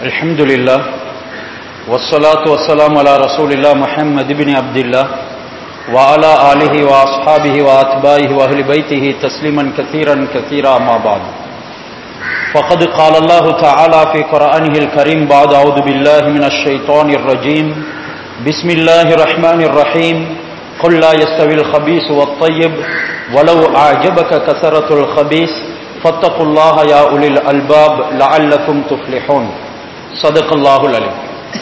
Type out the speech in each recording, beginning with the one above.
الحمد لله والصلاة والسلام على رسول الله محمد بن عبد الله وعلى آله وأصحابه وأتباعه وأهل بيته تسليما كثيرا كثيرا ما بعد فقد قال الله تعالى في قرآنه الكريم بعد أعوذ بالله من الشيطان الرجيم بسم الله الرحمن الرحيم قل لا يستوي الخبيث والطيب ولو أعجبك كثرة الخبيث فاتقوا الله يا أولي الألباب لعلكم تفلحون صدق الله العليم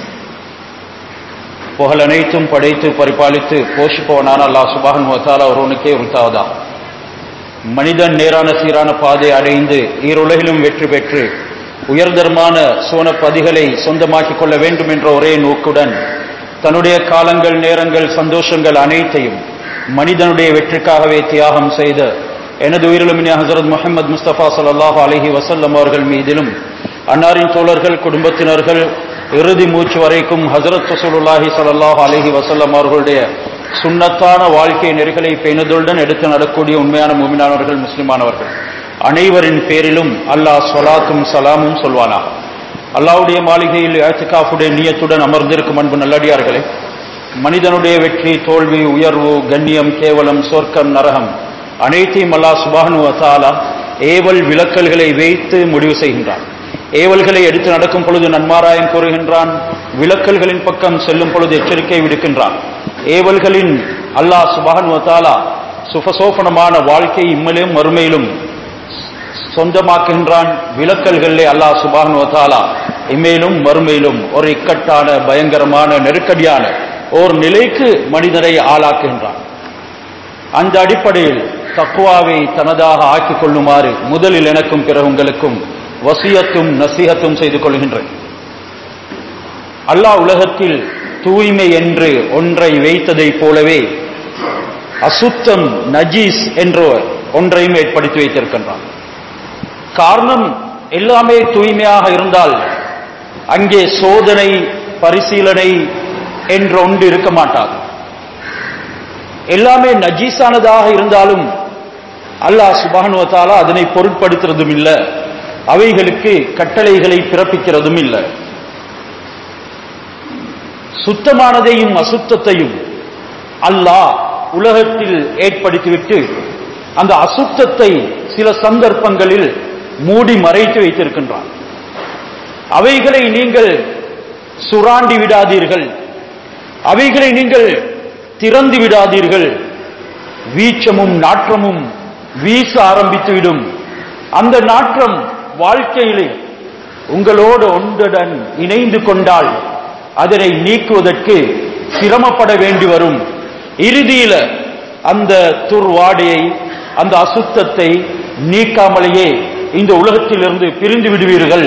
புகழ் அனைத்தும் படைத்து பரிபாலித்து போஷிப்பவனான அல்லாஹ் சுபான் வத்தாலா ஒருவனுக்கே உரித்தாவதா மனிதன் நேரான சீரான பாதை அடைந்து ஈருலகிலும் வெற்றி பெற்று உயர்தரமான சோனப்பதிகளை சொந்தமாக்கிக் கொள்ள வேண்டும் என்ற ஒரே நோக்குடன் தன்னுடைய காலங்கள் நேரங்கள் சந்தோஷங்கள் அனைத்தையும் மனிதனுடைய வெற்றிக்காகவே தியாகம் செய்த எனது உயிரிழமினி ஹசரத் முகமது முஸ்தபா சல்லாஹ் அலஹி வசல்லம் அவர்கள் மீதிலும் அன்னாரின் தோழர்கள் குடும்பத்தினர்கள் இறுதி மூச்சு வரைக்கும் ஹசரத் ரசூலுல்லாஹி சல்லாஹ் அலஹி வசல்லம் அவர்களுடைய சுண்ணத்தான வாழ்க்கை நெறிகளை பேணுதலுடன் எடுத்து நடக்கூடிய உண்மையான மூமினானவர்கள் முஸ்லிமானவர்கள் அனைவரின் பேரிலும் அல்லாஹ் சொலாத்தும் சலாமும் சொல்வானா அல்லாவுடைய மாளிகையில் ஏத்துக்காஃபுடைய நீயத்துடன் அமர்ந்திருக்கும் அன்பு நல்லடியார்களே மனிதனுடைய வெற்றி தோல்வி உயர்வு கண்ணியம் கேவலம் சொர்க்கம் நரகம் அனைத்தையும் அல்லாஹ் சுபானு வத்தாலா ஏவல் விளக்கல்களை வைத்து முடிவு செய்கின்றான் ஏவல்களை எடுத்து நடக்கும் பொழுது நன்மாராயம் கூறுகின்றான் விளக்கல்களின் பக்கம் செல்லும் பொழுது எச்சரிக்கை விடுக்கின்றான் ஏவல்களின் அல்லாஹ் சுபான் வத்தாலா சுபசோபனமான வாழ்க்கை இம்மலையும் மறுமையிலும் சொந்தமாக்குகின்றான் விளக்கல்களிலே அல்லாஹ் சுபான் வத்தாலா இம்மேலும் மறுமையிலும் ஒரு இக்கட்டான பயங்கரமான நெருக்கடியான ஓர் நிலைக்கு மனிதனை ஆளாக்குகின்றான் அந்த அடிப்படையில் தக்குவாவை தனதாக ஆக்கிக் கொள்ளுமாறு முதலில் எனக்கும் பிற உங்களுக்கும் வசியத்தும் நசீகத்தும் செய்து கொள்கின்றேன் அல்லாஹ் உலகத்தில் தூய்மை என்று ஒன்றை வைத்ததைப் போலவே அசுத்தம் நஜீஸ் என்ற ஒன்றையும் ஏற்படுத்தி வைத்திருக்கின்றான் காரணம் எல்லாமே தூய்மையாக இருந்தால் அங்கே சோதனை பரிசீலனை என்ற ஒன்று இருக்க மாட்டாது எல்லாமே நஜீஸானதாக இருந்தாலும் அல்லாஹ் சுபானுவத்தாலா அதனை பொருட்படுத்துறதும் இல்லை அவைகளுக்கு கட்டளைகளை பிறப்பிக்கிறதும் இல்லை சுத்தமானதையும் அசுத்தத்தையும் அல்லாஹ் உலகத்தில் ஏற்படுத்திவிட்டு அந்த அசுத்தத்தை சில சந்தர்ப்பங்களில் மூடி மறைத்து வைத்திருக்கின்றான் அவைகளை நீங்கள் சுராண்டி விடாதீர்கள் அவைகளை நீங்கள் திறந்து விடாதீர்கள் வீச்சமும் நாற்றமும் வீச ஆரம்பித்துவிடும் அந்த நாற்றம் வாழ்க்கையிலே உங்களோடு ஒன்றுடன் இணைந்து கொண்டால் அதனை நீக்குவதற்கு சிரமப்பட வேண்டி வரும் இறுதியில அந்த துர்வாடையை அந்த அசுத்தத்தை நீக்காமலேயே இந்த உலகத்திலிருந்து பிரிந்து விடுவீர்கள்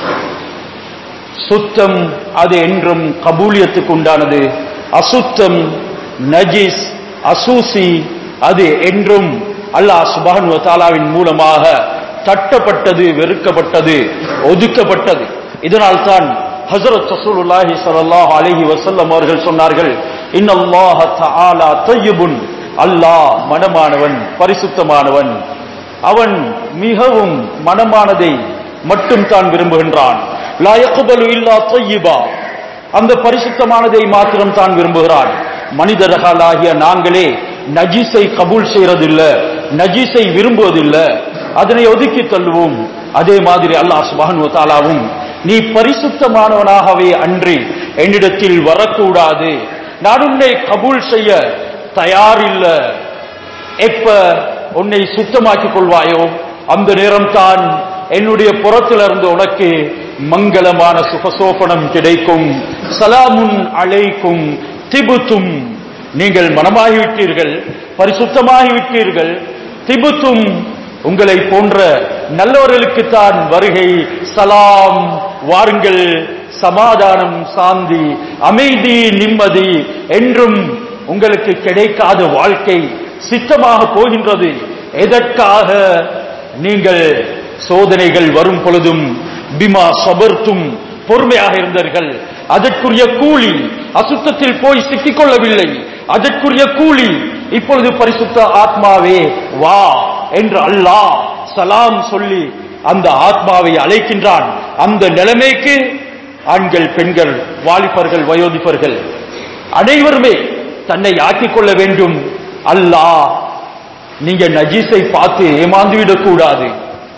சுத்தம் அது என்றும் கபூலியத்துக்கு உண்டானது அசுத்தம் நஜிஸ் அசூசி அது என்றும் அல்லாஹ் சுபான் தாலாவின் மூலமாக தட்டப்பட்டது வெறுக்கப்பட்டது ஒதுக்கப்பட்டது இதனால் தான் ஹசரத் ரசூலுல்லாஹி ஸல்லல்லாஹு அலைஹி வஸல்லம் அவர்கள் சொன்னார்கள் இன்னல்லாஹ தஆலா தய்யிபுன் அல்லாஹ் மனமானவன் பரிசுத்தமானவன் அவன் மிகவும் மனமானதை மட்டும் தான் விரும்புகின்றான் லா யக்பலு இல்லா தய்யிபா அந்த பரிசுத்தமானதை மாத்திரம் தான் விரும்புகிறான் மனிதர்களாகிய நாங்களே நஜீஸை கபூல் செய்யறதில்லை நஜீஸை விரும்புவதில்லை அதனை ஒதுக்கி தள்ளுவோம் அதே மாதிரி அல்லாஹ் சுபான் தாலாவும் நீ பரிசுத்தமானவனாகவே அன்றி என்னிடத்தில் வரக்கூடாது நான் உன்னை கபூல் செய்ய தயாரில்ல எப்ப உன்னை சுத்தமாக்கிக் கொள்வாயோ அந்த நேரம் தான் என்னுடைய புறத்திலிருந்து உனக்கு மங்களமான சுகசோபனம் கிடைக்கும் சலாமுன் அழைக்கும் திபுத்தும் நீங்கள் மனமாகிவிட்டீர்கள் பரிசுத்தமாகிவிட்டீர்கள் திபுத்தும் உங்களை போன்ற நல்லவர்களுக்குத்தான் வருகை சலாம் வாருங்கள் சமாதானம் சாந்தி அமைதி நிம்மதி என்றும் உங்களுக்கு கிடைக்காத வாழ்க்கை சித்தமாக போகின்றது எதற்காக நீங்கள் சோதனைகள் வரும் பொழுதும் பிமா சபர்த்தும் பொறுமையாக இருந்தீர்கள் அதற்குரிய கூலி அசுத்தத்தில் போய் சிக்கிக் கொள்ளவில்லை அதற்குரிய கூலி இப்பொழுது பரிசுத்த ஆத்மாவே வா என்று அல்லாஹ் சலாம் சொல்லி அந்த ஆத்மாவை அழைக்கின்றான் அந்த நிலைமைக்கு ஆண்கள் பெண்கள் வாலிபர்கள் வயோதிபர்கள் அனைவருமே தன்னை ஆக்கிக் கொள்ள வேண்டும் அல்லாஹ் நீங்க நஜீஸை பார்த்து ஏமாந்துவிடக் கூடாது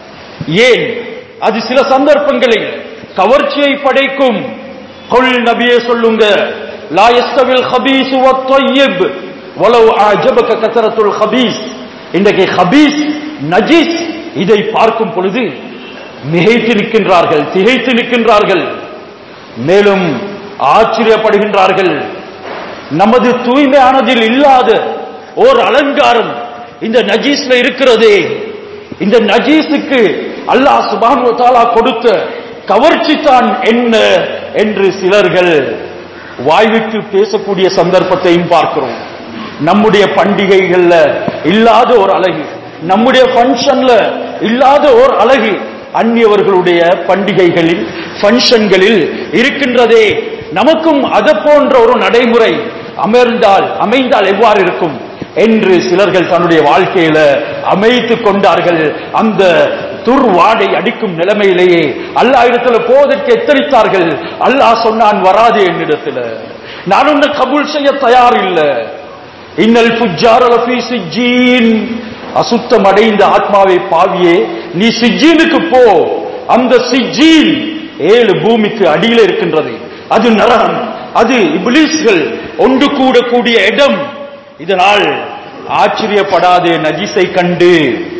ஏன் அது சில சந்தர்ப்பங்களில் கவர்ச்சியை படைக்கும் கொள் நபியே சொல்லுங்க லா யஸ்தவில் ஹபீஸ் வத்தய்யிப் வலவ் அஜபக கசரத்துல் ஹபீஸ் இன்றைக்கு ஹபீஸ் நஜீஸ் இதை பார்க்கும் பொழுது மிகைத்து நிற்கின்றார்கள் திகைத்து நிற்கின்றார்கள் மேலும் ஆச்சரியப்படுகின்றார்கள் நமது தூய்மையானதில் இல்லாத ஓர் அலங்காரம் இந்த நஜீஸ்ல இருக்கிறதே இந்த நஜீஸுக்கு அல்லாஹ் சுபான் தாலா கொடுத்த கவர்ச்சி தான் என்ன என்று சிலர்கள் வாய்விட்டு பேசக்கூடிய சந்தர்ப்பத்தையும் பார்க்கிறோம் நம்முடைய பண்டிகைகள்ல இல்லாத ஒரு அழகு நம்முடைய ஃபங்க்ஷன்ல இல்லாத ஒரு அழகு அந்நியவர்களுடைய பண்டிகைகளில் ஃபங்க்ஷன்களில் இருக்கின்றதே நமக்கும் அது போன்ற ஒரு நடைமுறை அமர்ந்தால் அமைந்தால் எவ்வாறு இருக்கும் என்று சிலர்கள் தன்னுடைய வாழ்க்கையில அமைத்துக் கொண்டார்கள் அந்த துர்வாடை அடிக்கும் நிலைமையிலேயே அல்லாஹ் இடத்துல போவதற்கு எத்தரித்தார்கள் அல்லாஹ் சொன்னான் வராது என்னிடத்துல நான் உன்னை கபூல் செய்ய தயார் இல்ல இன்னல் புஜார லஃபீ சிஜ்ஜீன் அசுத்தம் அடைந்த ஆத்மாவை பாவியே நீ சிஜ்ஜீனுக்கு போ அந்த சிஜ்ஜீன் ஏழு பூமிக்கு அடியில் இருக்கின்றது அது நரகம் அது இபிலிஸ்கள் ஒன்று கூடக்கூடிய இடம் இதனால் ஆச்சரியப்படாதே நஜிஸை கண்டு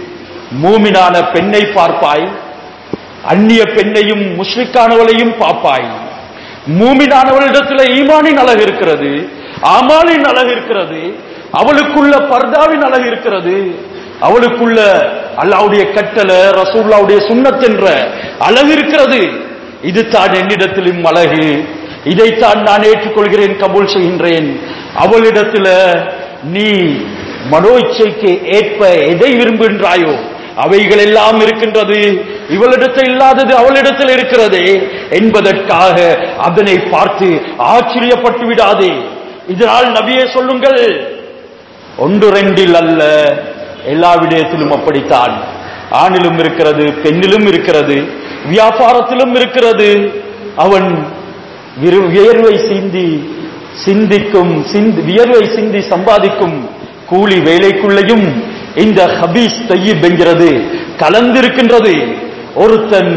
மூமினான பெண்ணை பார்ப்பாய் அந்நிய பெண்ணையும் முஷ்ரிக்கானவளையும் பார்ப்பாய் மூமினானவளிடத்தில் ஈமானின் அழகு இருக்கிறது ஆமாலின் அழகு இருக்கிறது அவளுக்குள்ள பர்தாவின் அழகு இருக்கிறது அவளுக்குள்ள அல்லாவுடைய கட்டளை ரசூல்லாவுடைய சுண்ணத் என்ற அழகு இருக்கிறது இது தான் என்னிடத்திலும் அழகு இதைத்தான் நான் ஏற்றுக்கொள்கிறேன் கபூல் செய்கின்றேன் அவளிடத்துல நீ மனோ இச்சைக்கு ஏற்ப எதை விரும்புகின்றாயோ அவைகள் எல்லாம் இருக்கின்றது இவளிடத்தில் இல்லாதது அவளிடத்தில் இருக்கிறதே என்பதற்காக அதனை பார்த்து ஆச்சரியப்பட்டு விடாதே இதனால் நபியே சொல்லுங்கள் ஒன்று ரெண்டில் அல்ல எல்லா விடயத்திலும் அப்படித்தான் ஆணிலும் இருக்கிறது பெண்ணிலும் இருக்கிறது வியாபாரத்திலும் இருக்கிறது அவன் விரு- வியர்வை சிந்தி சிந்திக்கும் சிந்தி வியர்வை சிந்தி சம்பாதிக்கும் கூலி வேலைக்குள்ளேயும் இந்த ஹபீஸ் தையீப் என்கிறது கலந்திருக்கின்றது ஒருத்தன்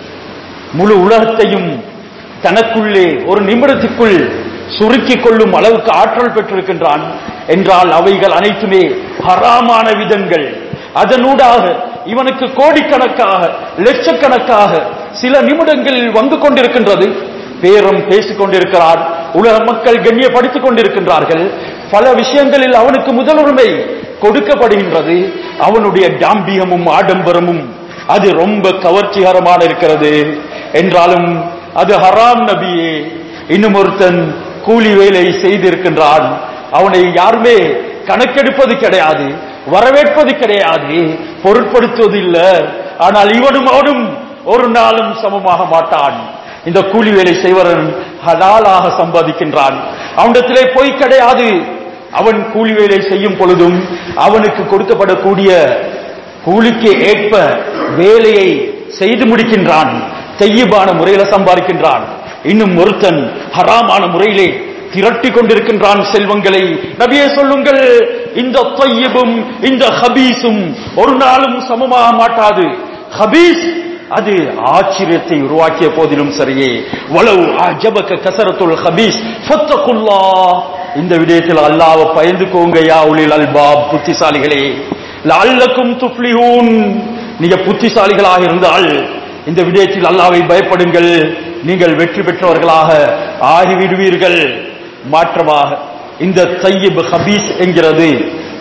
முழு உலகத்தையும் தனக்குள்ளே ஒரு நிமிடத்துக்குள் சுருக்கிக் கொள்ளும் அளவுக்கு ஆற்றல் பெற்றிருக்கின்றான் என்றால் அவைகள் அனைத்துமே ஹராமான விதங்கள் அதனூடாக இவனுக்கு கோடிக்கணக்காக லட்சக்கணக்காக சில நிமிடங்களில் வந்து கொண்டிருக்கின்றது பேரம் பேசிக் கொண்டிருக்கிறான் உலக மக்கள் கண்ணியப்படுத்திக் கொண்டிருக்கின்றார்கள் பல விஷயங்களில் அவனுக்கு முதலுரிமை கொடுக்கப்படுகின்றது அவனுடைய டாம்பியமும் ஆடம்பரமும் அது ரொம்ப கவர்ச்சிகரமான இருக்கிறது என்றாலும் அது ஹராம் நபியே இன்னும் ஒருத்தன் கூலி வேலை செய்திருக்கின்றான் அவனை யாருமே கணக்கெடுப்பது கிடையாது வரவேற்பது கிடையாது பொருட்படுத்துவது இல்ல ஆனால் இவனும் அவனும் ஒரு நாளும் சமமாக மாட்டான் இந்த கூலி வேலை செய்வரன் ஹலாலாக சம்பாதிக்கின்றான் அவனிடத்திலே பொய் கிடையாது அவன் கூலி வேலை செய்யும் பொழுதும் அவனுக்கு கொடுக்கப்படக்கூடிய கூலிக்கு ஏற்ப வேலையை செய்து முடிக்கின்றான் தெய்யபான முறையில சம்பாதிக்கின்றான் இன்னும் ஒருத்தன் ஹராமான முறையிலே திரட்டி கொண்டிருக்கின்றான் செல்வங்களை நபியே சொல்லுங்கள் இந்த தொய்யபும் இந்த ஹபீஸும் ஒரு நாளும் சமமாக மாட்டாது ஹபீஸ் அது ஆச்சரியத்தை உருவாக்கிய போதிலும் சரியே வலவு அஜபக கசரத்துல் ஹபீஸ் ஃபத்தகுல்லா இந்த விடயத்தில் அல்லாஹ்வை பயந்துக்கோங்க யா உலில் அல்பாப் புத்திசாலிகளே லஅல்லக்கும் துஃப்லிஹூன் நீங்க புத்திசாலிகளாக இருந்தால் இந்த விடயத்தில் அல்லாஹ்வை பயப்படுங்கள் நீங்கள் வெற்றி பெற்றவர்களாக ஆகிவிடுவீர்கள் மாற்றமாக இந்த தையிப் ஹபீஸ் என்கிறது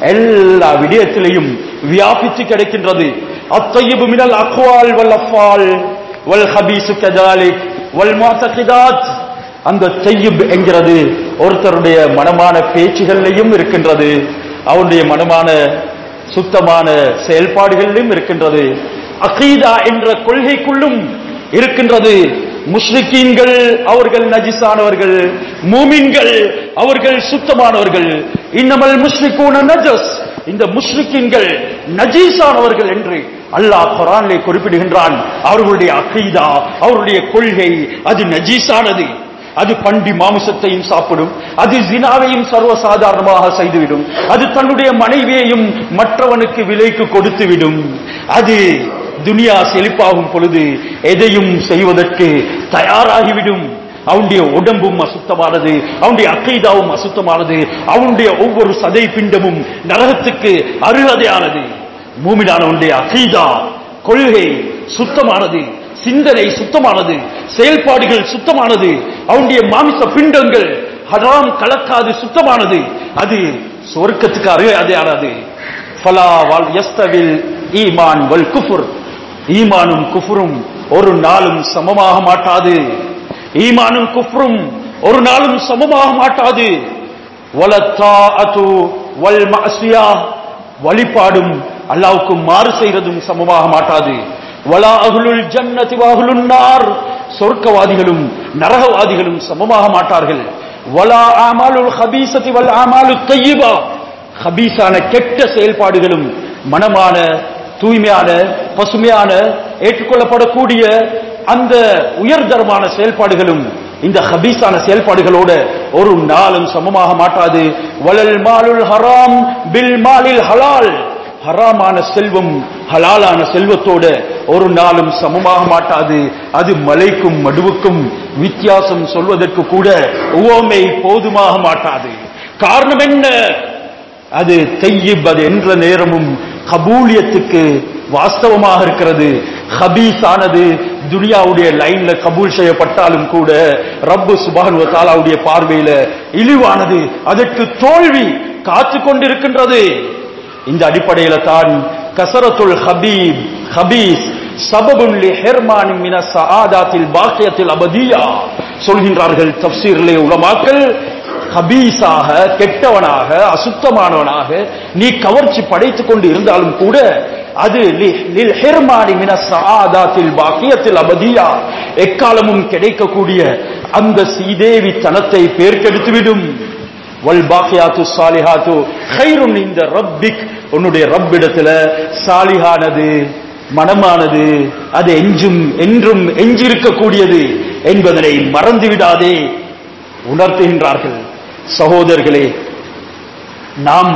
எல்லா விடயத்திலையும் வியாபித்து கிடைக்கின்றது அத்தையிபு மினல் அக்வால் வல் அஃபால் வல் ஹபீசு கதாலிக் வல் முஅத்தகிதாத் அந்த தையிப் என்கிறது ஒருத்தருடைய மனமான பேச்சுகளிலையும் இருக்கின்றது அவனுடைய மனமான சுத்தமான செயல்பாடுகளிலும் இருக்கின்றது அகீதா என்ற கொள்கைக்குள்ளும் இருக்கின்றது முஸ்லிக்கீன்கள் அவர்கள் நஜிஸானவர்கள் மூமின்கள் அவர்கள் சுத்தமானவர்கள் இன்னமல் முஸ்லிக்கூன நஜஸ் இந்த முஸ்லிக்கீன்கள் நஜீஸானவர்கள் என்று அல்லாஹ் குரானிலே குறிப்பிடுகின்றான் அவர்களுடைய அகைதா அவருடைய கொள்கை அது நஜீஸானது அது பண்டி மாமிசத்தையும் சாப்பிடும் அது ஜினாவையும் சர்வசாதாரணமாக செய்துவிடும் அது தன்னுடைய மனைவியையும் மற்றவனுக்கு விலைக்கு கொடுத்துவிடும் அது துனியா செழிப்பாகும் பொழுது எதையும் செய்வதற்கு தயாராகிவிடும் அவனுடைய உடம்பும் அசுத்தமானது அவனுடைய அக்கைதாவும் அசுத்தமானது அவனுடைய ஒவ்வொரு சதை பிண்டமும் நரகத்துக்கு அருகதையானது மூமிடானவனுடைய அகைதா கொள்கை சுத்தமானது சிந்தனை சுத்தமானது செயல்பாடுகள் சுத்தமானது அவனுடைய மாமிச பிண்டங்கள் ஹராம் கலக்காது சுத்தமானது அது சொர்க்கத்துக்கு அருகதையானது ஃபலா வல் யஸ்தவில் ஈமான் வல் குஃபுர் ஈமானும் குஃபுரும் ஒரு நாளும் சமமாக மாட்டாது ஈமானும் குஃப்ரும் ஒரு நாளும் சமமாக மாட்டாது வலத்தாஅத்து வல் மஅசியா வழிபாடும் அல்லாவுக்கு மாறு செய்வதும் சமமாக மாட்டாது வலா அகுலுல் ஜன்னதி வாகுலுன் நார் சொர்க்கவாதிகளும் நரகவாதிகளும் சமமாக மாட்டார்கள் வலா ஆமாலுல் ஹபீசதி வல் ஆமாலு தையிபா ஹபீஸான கெட்ட செயல்பாடுகளும் மனமான தூய்மையான பசுமையான ஏற்றுக்கொள்ளப்படக்கூடிய அந்த உயர்தரமான செயல்பாடுகளும் இந்த ஹபீஸான செயல்பாடுகளோட ஒரு நாளும் சமமாக மாட்டாது வலல் மாலுல் ஹராம் பில் மாலில் ஹலால் ஹராமான செல்வம் ஹலாலான செல்வத்தோட ஒரு நாளும் சமமாக மாட்டாது அது மலைக்கும் மடுவுக்கும் வித்தியாசம் சொல்வதற்கு கூட உவமை போதுமாக மாட்டாது காரணம் என்ன அது தையிப் அது என்ற நேரமும் கபூலியத்துக்கு வாஸ்தவமாக இருக்கிறது ஹபீஸ் ஆனது துனியாவுடைய லைன்ல கபூல் செய்யப்பட்டாலும் கூட ரப்பு சுபான் தாலாவுடைய பார்வையில இழிவானது அதற்கு தோல்வி காத்து கொண்டிருக்கின்றது இந்த அடிப்படையில தான் கசரத்துல் ஹபீப் ஹபீஸ் சபபுன் லி ஹெர்மான் மின சஆதாத்தில் பாக்கியத்தில் அபதியா சொல்கின்றார்கள் தப்சீரிலே உலமாக்கள் ஹபீஸாக கெட்டவனாக அசுத்தமானவனாக நீ கவர்ச்சி படைத்துக் கொண்டு இருந்தாலும் கூட அது லி- லில் ஹிர்மானி மின சஆதாத்தில் பாக்கியத்தில் அபதியா எக்காலமும் கிடைக்கக்கூடிய அந்த சீதேவி தனத்தை பேர்க்கெடுத்துவிடும் வல் பாக்கியாத்து சாலிஹாத்து ஹைருன் இந்த ரப்பிக் உன்னுடைய ரப்பிடத்துல சாலிஹானது மனமானது அது எஞ்சும் என்றும் எஞ்சிருக்கக்கூடியது என்பதனை மறந்து விடாதே உணர்த்துகின்றார்கள் சகோதரர்களே நாம்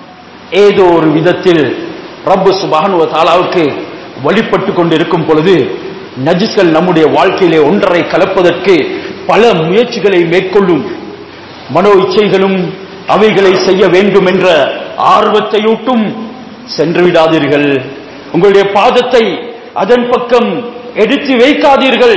ஏதோ ஒரு விதத்தில் ரப்பு சுபானுவ தாலாவுக்கு வழிபட்டு கொண்டிருக்கும் பொழுது நஜிஸ்கள் நம்முடைய வாழ்க்கையிலே ஒன்றரை கலப்பதற்கு பல முயற்சிகளை மேற்கொள்ளும் மனோ இச்சைகளும் அவைகளை செய்ய வேண்டும் என்ற ஆர்வத்தையூட்டும் சென்று விடாதீர்கள் உங்களுடைய பாதத்தை அதன் பக்கம் எடுத்து வைக்காதீர்கள்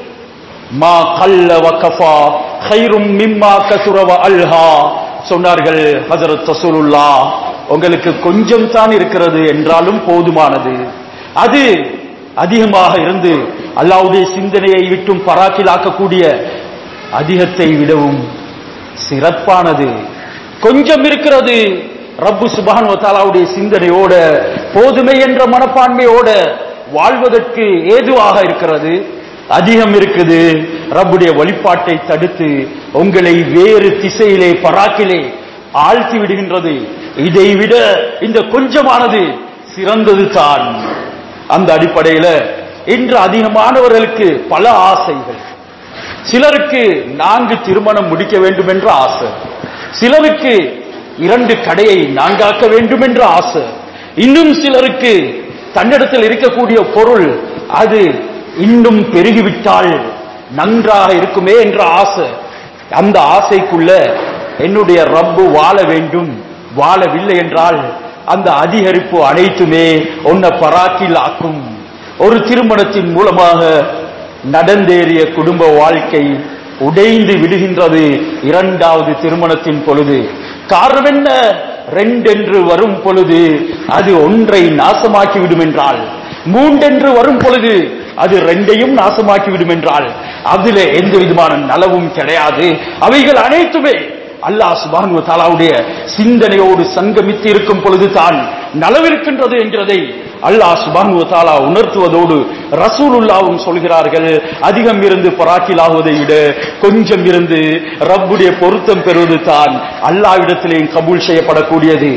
மா கல்ல வக்கஃபா ஹைரும் மிம்மா கசுரவ அல்ஹா சொன்னார்கள் ஹஜரத் ரசூலுல்லா உங்களுக்கு கொஞ்சம் தான் இருக்கிறது என்றாலும் போதுமானது அது அதிகமாக இருந்து அல்லாவுடைய சிந்தனையை விட்டும் பராக்கிலாக்கக்கூடிய அதிகத்தை விடவும் சிறப்பானது கொஞ்சம் இருக்கிறது ரப்பு சுபான் தாலாவுடைய சிந்தனையோட போதுமை என்ற மனப்பான்மையோட வாழ்வதற்கு ஏதுவாக இருக்கிறது அதிகம் இருக்குது ரப்புடைய வழிபாட்டை தடுத்து உங்களை வேறு திசையிலே பராக்கிலே ஆழ்த்தி விடுகின்றது இதை விட இந்த கொஞ்சமானது சிறந்தது தான் அந்த அடிப்படையில இன்று அதிகமானவர்களுக்கு பல ஆசைகள் சிலருக்கு நான்கு திருமணம் முடிக்க வேண்டும் என்ற ஆசை சிலருக்கு இரண்டு கடையை நான்காக்க வேண்டும் என்ற ஆசை இன்னும் சிலருக்கு தன்னிடத்தில் இருக்கக்கூடிய பொருள் அது இன்னும் பெருகிவிட்டால் நன்றாக இருக்குமே என்ற ஆசை அந்த ஆசைக்குள்ள என்னுடைய ரப்பு வாழ வேண்டும் வாழவில்லை என்றால் அந்த அதிகரிப்பு அனைத்துமே உன்னை பராக்கில் ஆக்கும் ஒரு திருமணத்தின் மூலமாக நடந்தேறிய குடும்ப வாழ்க்கை உடைந்து விடுகின்றது இரண்டாவது திருமணத்தின் பொழுது காரணம் என்ன ரெண்டென்று வரும் பொழுது அது ஒன்றை நாசமாக்கி விடும் என்றால் மூன்றென்று வரும் பொழுது அது ரெண்டையும் நாசமாக்கி விடும் என்றால் அதுல எந்த விதமான நலவும் கிடையாது அவைகள் அனைத்துமே அல்லாஹ் சுபானு தாலாவுடைய சிந்தனையோடு சங்கமித்து இருக்கும் பொழுது தான் நலவிருக்கின்றது என்கிறதை அல்லாஹ் சுபானு தாலா உணர்த்துவதோடு ரசூலுல்லாவும் சொல்கிறார்கள் அதிகம் இருந்து பராக்கிலாகுவதை விட கொஞ்சம் இருந்து ரப்புடைய பொருத்தம் பெறுவது தான் அல்லாவிடத்திலேயும் கபூல் செய்யப்படக்கூடியது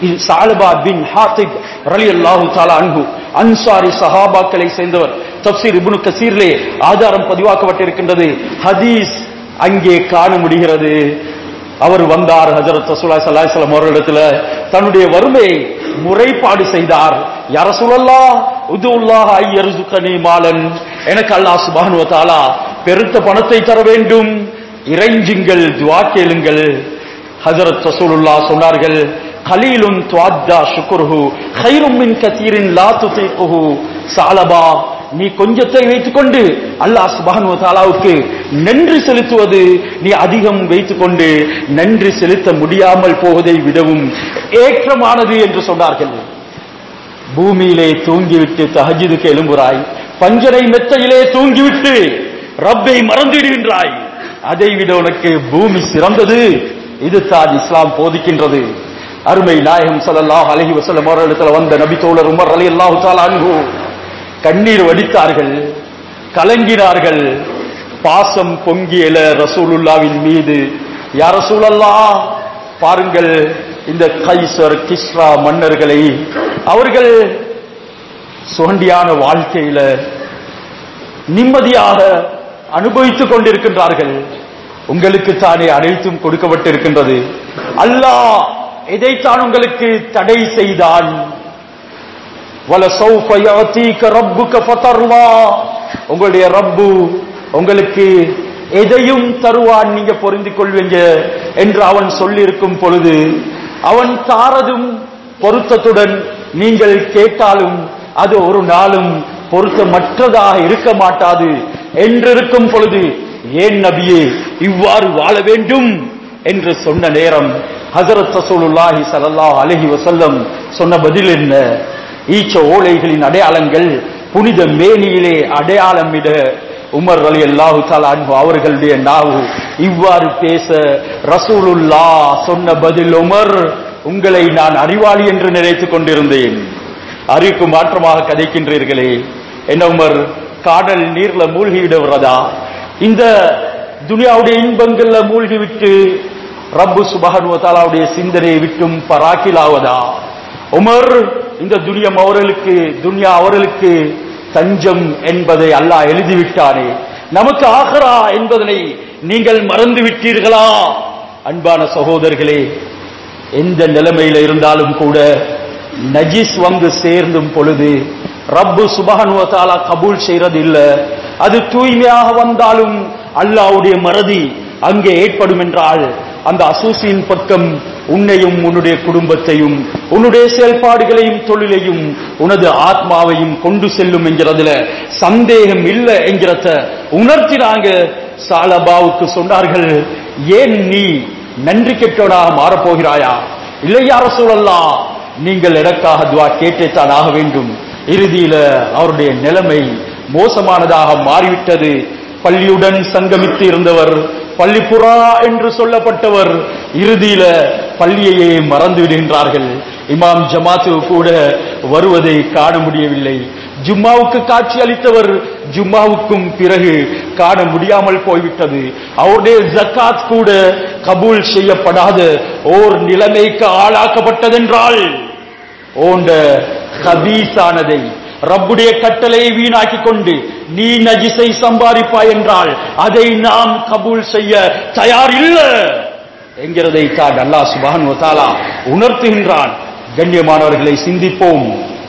இது சாலபா பின் ஹாத்திப் ரலியல்லாஹு தஆலா அன்ஹு அன்சாரி சஹாபாக்களை சேர்ந்தவர் தப்சீர் இப்னு கசீரிலே ஆதாரம் பதிவாக்கப்பட்டிருக்கின்றது ஹதீஸ் அங்கே காண முடிகிறது அவர் வந்தார் ஹஜரத் ரசூலுல்லாஹி ஸல்லல்லாஹு அலைஹி வஸல்லம் அவர்களிடத்துல தன்னுடைய வறுமையை முறைப்பாடு செய்தார் யா ரசூலல்லாஹ் உதுல்லாஹ் ஐயர்சுகனி மாலன் எனக்கு அல்லாஹ் சுப்ஹானஹு வ தஆலா பெருத்த பணத்தை தர வேண்டும் இறைஞ்சுங்கள் துஆ கேளுங்கள் ஹஜரத் ரசூலுல்லாஹ் சொன்னார்கள் கலீலுன் துவாத்தா ஷுக்ருஹு கைரும் மின் கதீரின் லா துதீகுஹு சாலபா நீ கொஞ்சத்தை வைத்துக்கொண்டு அல்லாஹ் சுப்ஹானஹு வ தஆலாவுக்கு நன்றி செலுத்துவது நீ அதிகம் வைத்துக்கொண்டு நன்றி செலுத்த முடியாமல் போவதை விடவும் ஏற்றமானது என்று சொன்னார்கள் பூமியிலே தூங்கிவிட்டு தஹஜுதுக்கு எழும்புறாய் பஞ்சனை மெத்தையிலே தூங்கிவிட்டு ரப்பை மறந்துவிடுகின்றாய் அதை விட உனக்கு பூமி சிறந்தது இது தான் இஸ்லாம் போதிக்கின்றது அருமை நாயகம் ஸல்லல்லாஹு அலைஹி வஸல்லம் அவர்களிடத்தில் வந்த நபி தோழர் உமர் ரலியல்லாஹு தஆலா அன்ஹு கண்ணீர் வடித்தார்கள் கலங்கினார்கள் பாசம் பொங்கியல ரசூலுல்லாவின் மீது யா ரசூலல்லாஹ் பாருங்கள் இந்த கைசர் கிஸ்ரா மன்னர்களை அவர்கள் சுகண்டியான வாழ்க்கையில நிம்மதியாக அனுபவித்துக் கொண்டிருக்கின்றார்கள் உங்களுக்கு தானே அனைத்தும் கொடுக்கப்பட்டிருக்கின்றது அல்லாஹ் எதைத்தான் உங்களுக்கு தடை செய்தான் وَلَسَوْفَ يَعْتِيكَ رَبُّكَ فَتَرْضَى உங்களுடைய ரப்பு உங்களுக்கு எதையும் தருவான் நீங்க பொருந்திக் கொள்வீங்க என்று அவன் சொல்லியிருக்கும் பொழுது அவன் தாரதும் பொருத்தத்துடன் நீங்கள் கேட்டாலும் அது ஒரு நாளும் பொருத்தமற்றதாக இருக்க மாட்டாது என்றிருக்கும் பொழுது ஏன் நபியே இவ்வாறு வாழ வேண்டும் என்று சொன்ன நேரம் ஹஜரத் ரசூலுல்லாஹி ஸல்லல்லாஹு அலைஹி வஸல்லம் சொன்ன பதில் என்ன ஈச்ச ஓலைகளின் அடையாளங்கள் புனித மேனியிலே அடையாளமிட உமர் அலி அல்லாஹு அன்பு அவர்களுடைய நாவு இவ்வாறு பேச ரசூலுல்லா சொன்ன பதில் உமர் உங்களை நான் அறிவாளி என்று நினைத்துக் கொண்டிருந்தேன் அறிவுக்கு மாற்றமாக கதைக்கின்றீர்களே என்ன உமர் காடல் நீர்ல மூழ்கி விடுறதா இந்த துனியாவுடைய இன்பங்கள்ல மூழ்கி விட்டு ரப்பு சுபஹானு தாலாவுடைய சிந்தனையை விட்டும் பராக்கிலாவதா உமர் இந்த துனியம் அவர்களுக்கு துனியா அவர்களுக்கு தஞ்சம் என்பதை அல்லாஹ் எழுதிவிட்டானே நமக்கு ஆகரா என்பதனை நீங்கள் மறந்து விட்டீர்களா அன்பான சகோதரர்களே எந்த நிலைமையில இருந்தாலும் கூட நஜிஸ் வந்து சேர்ந்தும் பொழுது ரப்பு சுபஹானுவ தாலா கபூல் செய்யறது இல்ல அது தூய்மையாக வந்தாலும் அல்லாஹ்வுடைய மறதி அங்கே ஏற்படும் என்றால் அந்த அசூசியின் பக்கம் உன்னையும் உன்னுடைய குடும்பத்தையும் உன்னுடைய செயல்பாடுகளையும் தொழிலையும் உனது ஆத்மாவையும் கொண்டு செல்லும் என்கிறதுல சந்தேகம் இல்லை என்கிறத உணர்த்தினாங்க சாலபாவுக்கு சொன்னார்கள் ஏன் நீ நன்றி கெட்டவனாக மாறப்போகிறாயா இல்லை யார சூழல்லாம் நீங்கள் எனக்காக துவா கேட்டேத்தான் ஆக வேண்டும் இறுதியில அவருடைய நிலைமை மோசமானதாக மாறிவிட்டது பள்ளியுடன் சங்கமித்து இருந்தவர் பள்ளிப்புறா என்று சொல்லப்பட்டவர் இறுதியில பள்ளியையே மறந்து விடுகின்றார்கள் இமாம் ஜமாத்து கூட வருவதை காண முடியவில்லை ஜும்மாவுக்கு காட்சி அளித்தவர் ஜும்மாவுக்கும் பிறகு காண முடியாமல் போய்விட்டது அவருடைய ஜக்காத் கூட கபூல் செய்யப்படாத ஓர் நிலைமைக்கு ஆளாக்கப்பட்டதென்றால் ஓண்ட கபீசானதை ரப்புடைய கட்டளையை வீணாக்கி கொண்டு நீ நஜிஸை சம்பாதிப்பாய் என்றால் அதை நாம் கபூல் செய்ய தயார் இல்ல என்கிறதை தான் அல்லாஹ் சுபான் தாலா உணர்த்துகின்றான் கண்ணியமானவர்களை சிந்திப்போம்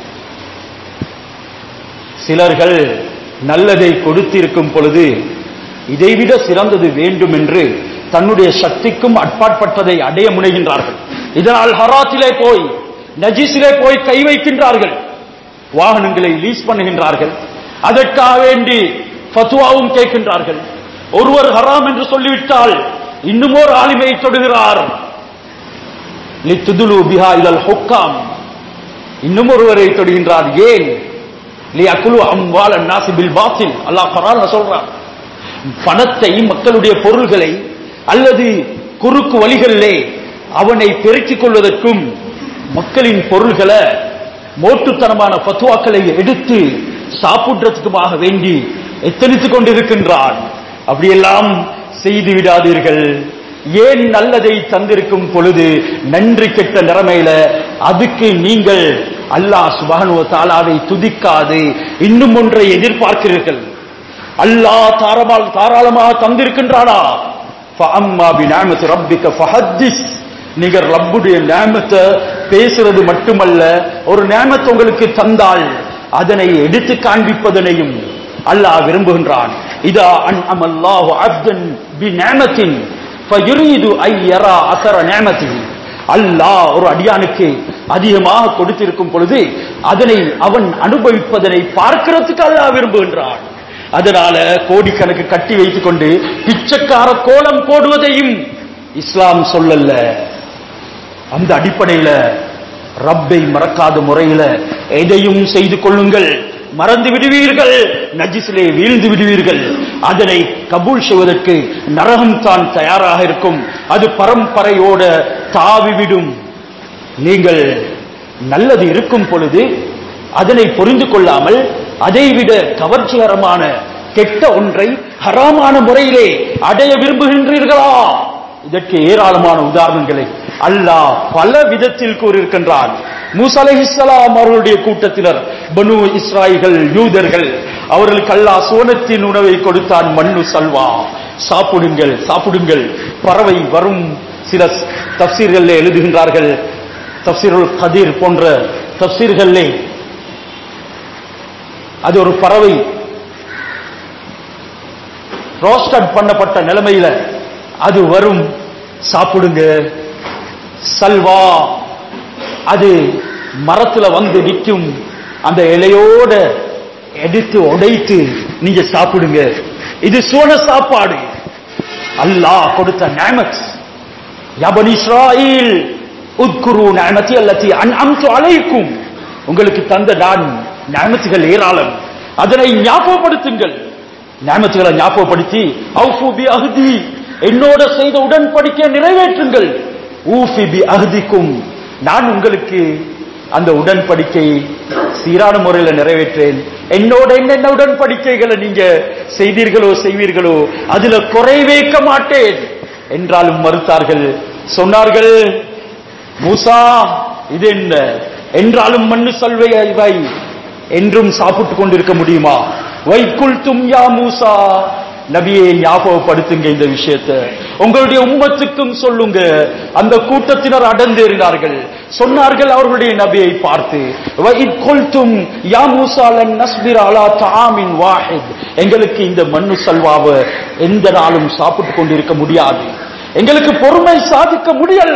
சிலர்கள் நல்லதை கொடுத்திருக்கும் பொழுது இதைவிட சிறந்தது வேண்டும் என்று தன்னுடைய சக்திக்கும் அட்பாட்பட்டதை அடைய முனைகின்றார்கள் இதனால் ஹராத்திலே போய் நஜிஸிலே போய் கை வைக்கின்றார்கள் வாகனங்களை லீஸ் பண்ணுகின்றார்கள் அதற்காக வேண்டி ஃபத்துவாவும் கேட்கின்றார்கள் ஒருவர் ஹராம் என்று சொல்லிவிட்டால் இன்னும் ஒரு ஆளுமை தொடுகிறார் லித்துதுலு பிஹா இலல் ஹுக்காம் இன்னும் ஒருவரை தொடுகின்றார் ஏன் லி அக்குலு அம்வால் நாசிபில் பாத்தில் அல்லாஹ் குரான்ல சொல்றான் பணத்தை மக்களுடைய பொருள்களை அல்லது குறுக்கு வழிகளிலே அவனை பெருக்கிக் கொள்வதற்கும் மக்களின் பொருள்களை மோட்டுத்தனமான பத்துவாக்களை எடுத்து சாப்பிடுறதுக்குமாக வேண்டி எத்தனித்துக் கொண்டிருக்கின்றான் அப்படியெல்லாம் செய்து விடாதீர்கள் ஏன் நல்லதை தந்திருக்கும் பொழுது நன்றி கெட்ட நிலைமையில அதுக்கு நீங்கள் அல்லாஹ் சுபஹானு தாலாவை துதிக்காது இன்னும் ஒன்றை எதிர்பார்க்கிறீர்கள் அல்லாஹ் தாரமால் தாராளமாக தந்திருக்கின்றானா ஃபஅம்மா பிநிஅமத்தி ரப்பிக ஃபஹத்திஸ் நீங்க ரப்புடைய நியமத்தை பேசுறது மட்டுமல்ல ஒரு நியமத்தை உங்களுக்கு தந்தால் அதனை எடுத்து காண்பிப்பதனையும் அல்லாஹ் விரும்புகின்றான் இதா அன் அமல்லாஹு அப்தன் பி நியமத்தின் ஃபயுரீது ஐ யரா அசர நியமத்தின் அல்லாஹ் ஒரு அடியானுக்கு அதிகமாக கொடுத்திருக்கும் பொழுது அதனை அவன் அனுபவிப்பதனை பார்க்கிறதுக்கு அல்லாஹ் விரும்புகின்றான் அதனால கோடிக்கணக்கு கட்டி வைத்துக் கொண்டு பிச்சைக்கார கோலம் போடுவதையும் இஸ்லாம் சொல்லல அந்த அடிப்படையில ரப்பை மறக்காத முறையில எதையும் செய்து கொள்ளுங்கள் மறந்து விடுவீர்கள் நஜிசிலே வீழ்ந்து விடுவீர்கள் அதனை கபூல் செய்வதற்கு நரகம் தான் தயாராக இருக்கும் அது பரம்பரையோட தாவிவிடும் நீங்கள் நல்லது இருக்கும் பொழுது அதனை புரிந்து கொள்ளாமல் அதைவிட கவர்ச்சிகரமான கெட்ட ஒன்றை ஹராமான முறையிலே அடைய விரும்புகின்றீர்களா இதற்கு ஏராளமான உதாரணங்களை அல்லாஹ் பல விதத்தில் கூறியிருக்கின்றான் மூசா அலைஹிஸ்ஸலாம் அவர்களுடைய கூட்டத்தினர் பனு இஸ்ராயில்கள் யூதர்கள் அவர்களுக்கு அல்லாஹ் சோனத்தின் உணவை கொடுத்தான் மண்ணு சல்வா சாப்பிடுங்கள் சாப்பிடுங்கள் பறவை வரும் சில தப்சீர்கள் எழுதுகின்றார்கள் தப்சீருல் கதீர் போன்ற தப்சீர்களே அது ஒரு பறவை ரோஸ்டட் பண்ணப்பட்ட நிலைமையில அது வரும் சாப்பிடுங்க சல்வா அது மரத்துல வந்து நிற்கும் அந்த இலையோட எடுத்து உடைத்து நீங்க சாப்பிடுங்க இது சோன சாப்பாடு அல்லாஹ் கொடுத்த நேமத் யபனி இஸ்ராயில் உத்குரு நேமத்தி அல்லத்தி அன்அம்து அலைக்கும் உங்களுக்கு தந்த நான் நேமத்துகள் ஏராளம் அதனை ஞாபகப்படுத்துங்கள் நேமத்துகளை ஞாபகப்படுத்தி அவுஃபு பி அஹ்தி என்னோட செய்த உடன்படிக்கை நிறைவேற்றுங்கள் ஊஃபி பி அஹ்திக்கும் நான் உங்களுக்கு அந்த உடன்படிக்கை சீரான முறையில் நிறைவேற்றேன் என்னோட என்னென்ன உடன்படிக்கைகளை நீங்க செய்தீர்களோ செய்வீர்களோ அதுல குறை வைக்க மாட்டேன் என்றாலும் மறுத்தார்கள் சொன்னார்கள் மூசா இது என்ன என்றாலும் மண்ணு சல்வை வை என்றும் சாப்பிட்டுக் கொண்டிருக்க முடியுமா வைக்குள் தும் யா மூசா நபியை ஞாபகப்படுத்துங்க இந்த விஷயத்தை உங்களுடைய உம்மத்துக்கும் சொல்லுங்க அந்த கூட்டத்தினர் அடர்ந்தேறினார்கள் சொன்னார்கள் அவர்களுடைய நபியை பார்த்து "வஇத் குல்தும் யா மூசா லன் நஸ்பிர அலா தஆமின் வாஹித் எங்களுக்கு இந்த மண்ணு சல்வாவை எந்த நாளும் சாப்பிட்டுக் கொண்டிருக்க முடியாது எங்களுக்கு பொறுமை சாதிக்க முடியல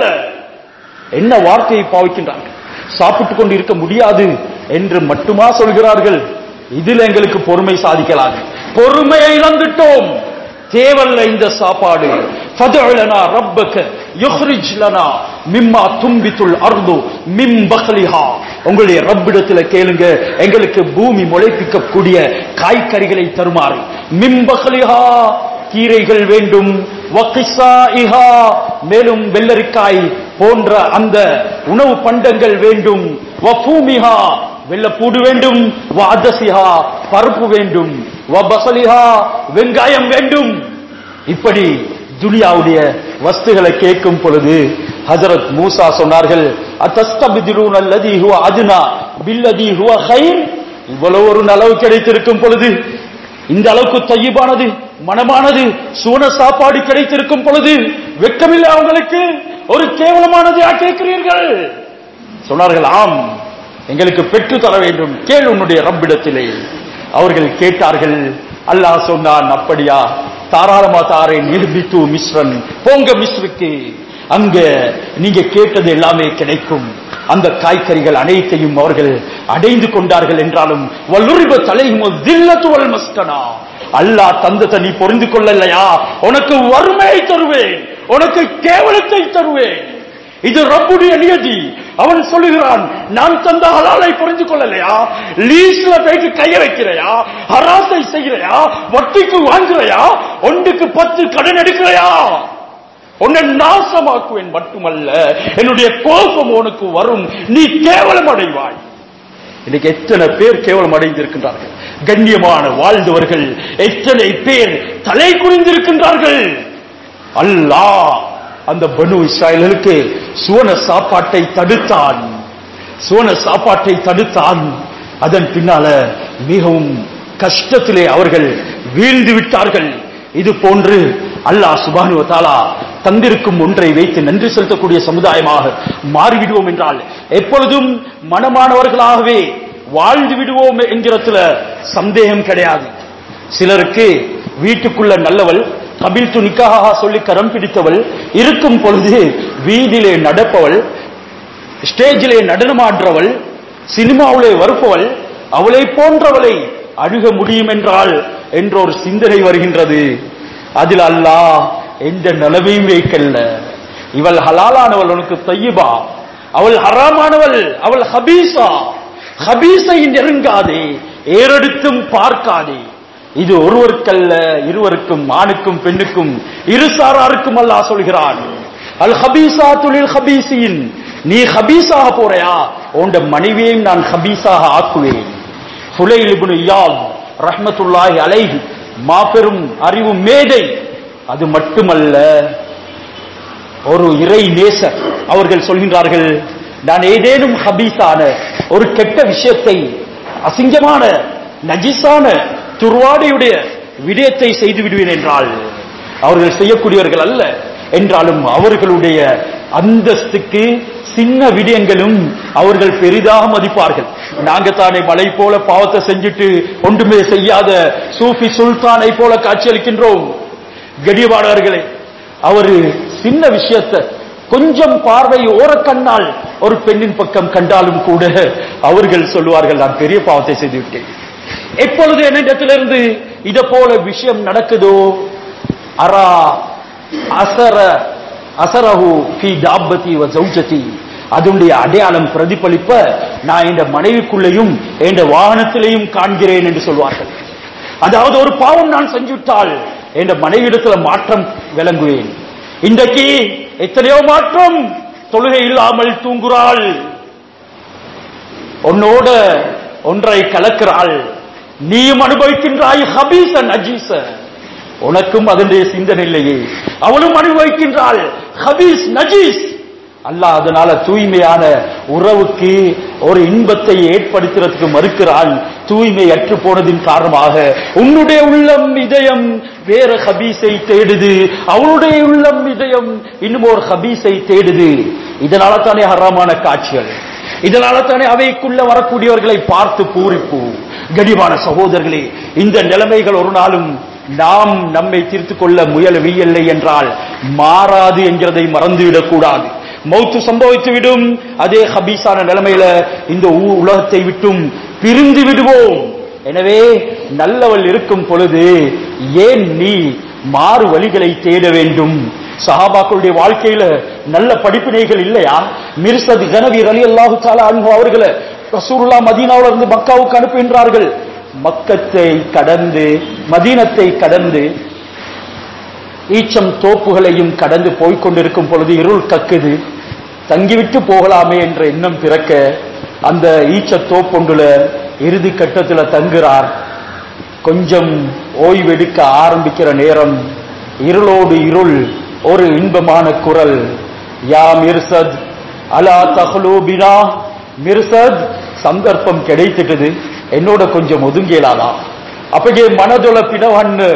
என்ன வார்த்தையை பாவிக்கின்றார்கள் சாப்பிட்டுக் கொண்டு இருக்க முடியாது என்று மட்டுமா சொல்கிறார்கள் இதில் எங்களுக்கு பொறுமை சாதிக்கலாது பொறுமையை இழந்துட்டோம் தேவல்ல இந்த சாப்பாடு ஃபதுலனா ரப்பக யுஹ்ரிஜ் லனா மிம்மா தும்பித்துல் அர்து மிம் பக்லிஹா உங்களுடைய ரப்பிடத்துல கேளுங்க எங்களுக்கு பூமி முளைப்பிக்க கூடிய காய்கறிகளை தருமாறு மிம் பக்லிஹா கீரைகள் வேண்டும் வக்கிசாஇஹா மேலும் வெள்ளரிக்காய் போன்ற அந்த உணவு பண்டங்கள் வேண்டும் வஃபூமிஹா வெள்ளப்பூடு வேண்டும் வஅதசிஹா பருப்பு வேண்டும் வபசலிஹா வெங்காயம் வேண்டும் இப்படி துனியாவுடைய வஸ்துகளை கேட்கும் பொழுது ஹஜரத் மூசா சொன்னார்கள் அத்தஸ்தபிதிலூன் அல்லதி ஹுவ அதுனா பில்லதி ஹுவ ஹைர் இவ்வளவு ஒரு நலவு கிடைத்திருக்கும் பொழுது இந்த அளவுக்கு தையபானது மனமானது சூன சாப்பாடு கிடைத்திருக்கும் பொழுது வெட்கமில்லை அவங்களுக்கு ஒரு கேவலமானது கேட்கிறீர்கள் சொன்னார்கள் ஆம் எங்களுக்கு பெற்று தர வேண்டும் கேள் உன்னுடைய ரப்பிடத்திலே அவர்கள் கேட்டார்கள் அல்லாஹ் சொன்னான் அப்படியா தாராளமா தாரேன் நிர்பித்து மிஸ்ரன் போங்க மிஸ்ருக்கு அங்க நீங்க கேட்டது எல்லாமே கிடைக்கும் அந்த காய்கறிகள் அனைத்தையும் அவர்கள் அடைந்து கொண்டார்கள் என்றாலும் வல்லுரிப தலையும் தில்லத்துவல் மஸ்கனா அல்லாஹ் தந்தத்தை நீ பொறிந்து கொள்ளலையா உனக்கு வறுமையை தருவேன் உனக்கு கேவலத்தை தருவேன் இது ரப்புடைய நியதி அவன் சொல்லுகிறான் நான் தந்த ஹலாலை புரிந்து கொள்ளலையா லீஸ்ல போயிட்டு கைய வைக்கிறையா ஹராத்தை செய்கிறையா வட்டிக்கு வாங்குறையா ஒன்றுக்கு பத்து கடன் எடுக்கிறையா உன்னை நாசமாக்குவேன் மட்டுமல்ல என்னுடைய கோபம் உனக்கு வரும் நீ கேவலம் அடைவாய் இன்னைக்கு எத்தனை பேர் கேவலம் அடைந்திருக்கின்றார்கள் கண்ணியமான வாழ்ந்தவர்கள் எத்தனை பேர் தலை குனிந்திருக்கின்றார்கள் அல்லாஹ் அந்த பனு இஸ்ராயலுக்கு சுவன சாப்பாட்டை தடுத்தான் சுவன சாப்பாட்டை தடுத்தான் அதன் பின்னால மிகவும் கஷ்டத்திலே அவர்கள் வீழ்ந்து விட்டார்கள் இது போன்று அல்லாஹ் சுபானு தாலா தந்திருக்கும் ஒன்றை வைத்து நன்றி செலுத்தக்கூடிய சமுதாயமாக மாறிவிடுவோம் என்றால் எப்பொழுதும் மனமானவர்களாகவே வாழ்ந்து விடுவோம் என்கிறதுல சந்தேகம் கிடையாது சிலருக்கு வீட்டுக்குள்ள நல்லவள் கபில் து நிக்காக சொல்லி கரம் பிடித்தவள் இருக்கும் பொழுது வீதியிலே நடப்பவள் ஸ்டேஜிலே நடனமாடுறவள் சினிமாவிலே வருப்பவள் அவளை போன்றவளை அணுக முடியும் என்றால் என்ற ஒரு சிந்தனை வருகின்றது அதில் அல்லாஹ் எந்த நிலவையும் வைக்கல்ல இவள் ஹலாலானவள் உனக்கு தையபா அவள் ஹராமானவள் அவள் ஹபீசா ஹபீஸை நெருங்காதே ஏறெடுத்தும் பார்க்காதே இது ஒருவருக்கல்ல இருவருக்கும் ஆணுக்கும் பெண்ணுக்கும் இரு சாராருக்கும் அல்லாஹ் சொல்கிறான் அல் ஹபீசா துளில் ஹபீசின் நீ ஹபீஸாக போறையா உண்ட மனைவியையும் நான் ஹபீஸாக ஆக்குவேன் ஃபுலைல் இப்னு இயாத் ரஹ்மத்துல்லாஹி அலைஹி மாபெரும் அறிவு மேதை அது மட்டுமல்ல ஒரு இறை நேசர் அவர்கள் சொல்கின்றார்கள் நான் ஏதேனும் ஹபீஸான ஒரு கெட்ட விஷயத்தை அசிங்கமான நஜிஸான துர்வாடையுடைய விடயத்தை செய்து விடுவேன் என்றால் அவர்கள் செய்யக்கூடியவர்கள் அல்ல என்றாலும் அவர்களுடைய அந்தஸ்துக்கு சின்ன விடயங்களும் அவர்கள் பெரிதாக மதிப்பார்கள் நாங்க தானே மலை போல பாவத்தை செஞ்சுட்டு ஒன்றுமே செய்யாத சூஃபி சுல்தானை போல காட்சியளிக்கின்றோம் கடியவாளர்களே அவரு சின்ன விஷயத்தை கொஞ்சம் பார்வை ஓரக்கண்ணால் ஒரு பெண்ணின் பக்கம் கண்டாலும் கூட அவர்கள் சொல்லுவார்கள் நான் பெரிய பாவத்தை செய்து விட்டேன் எப்பொழுது என்னிடத்திலிருந்து இத போல விஷயம் நடக்குதோ அரா அசர அசரஹு ஃபி தாபதி வ ஜௌஜதி அதனுடைய அடையாளம் பிரதிபலிப்ப நான் இந்த மனைவிக்குள்ளேயும் என்ற வாகனத்திலேயும் காண்கிறேன் என்று சொல்வார்கள் அதாவது ஒரு பாவம் நான் செஞ்சுவிட்டால் என்ற மனைவிடத்துல மாற்றம் விளங்குவேன் இன்றைக்கு எத்தனையோ மாற்றம் தொழுகை இல்லாமல் தூங்குறாள் உன்னோட ஒன்றை கலக்கிறாள் நீயும் அனுபவிக்கின்றாய் ஹபீச நஜீச உனக்கும் அதனுடைய சிந்தனை இல்லையே அவளும் அனுபவிக்கின்றாள் ஹபீஸ் நஜீஸ் அல்லாஹ் அதனால தூய்மையான உறவுக்கு ஒரு இன்பத்தை ஏற்படுத்துறதுக்கு மறுக்கிறான் தூய்மை அற்று போனதின் காரணமாக உன்னுடைய உள்ளம் இதயம் வேற ஹபீஸை தேடுது அவளுடைய உள்ளம் இதயம் இன்னும் ஒரு ஹபீஸை தேடுது இதனால தானே ஹராமான காட்சிகள் இதனால தானே அவைக்குள்ள வரக்கூடியவர்களை பார்த்து பூரிப்பு கடிவான சகோதரர்களே இந்த நிலைமைகள் ஒரு நாளும் நாம் நம்மை தீர்த்துக் கொள்ள முயலவில்லை என்றால் மாறாது என்கிறதை மறந்துவிடக் கூடாது மௌத்து சம்பவித்து விடும் அதே ஹபீஸான நிலைமையில இந்த ஊ- உலகத்தை விட்டும் பிரிந்து விடுவோம் எனவே நல்லவள் இருக்கும் பொழுது ஏன் நீ மாறு வழிகளை தேட வேண்டும் சஹாபாக்களுடைய வாழ்க்கையில நல்ல படிப்பினைகள் இல்லையா மிர்சத் கனவீர் அலி அல்லாஹு தாலா அன்பு அவர்களை ரசூலுல்லா மதீனாவுல இருந்து மக்காவுக்கு அனுப்புகின்றார்கள் மக்கத்தை கடந்து மதீனத்தை கடந்து ஈச்சம் தோப்புகளையும் கடந்து போய்க் கொண்டிருக்கும் பொழுது இருள் கக்குது தங்கிவிட்டு போகலாமே என்ற எண்ணம் பிறக்க அந்த ஈச்ச தோப்பொண்டுல இறுதி கட்டத்துல தங்குறார் கொஞ்சம் ஓய்வெடுக்க ஆரம்பிக்கிற நேரம் இருளோடு இருள் ஒரு இன்பமான குரல் யா மிர்சத் அலா தஹ்லூபினா மிர்சத் சந்தர்ப்பம் கிடைத்துட்டது என்னோட கொஞ்சம் ஒதுங்கியலாதா அப்படியே மனதொல பிணவன்னு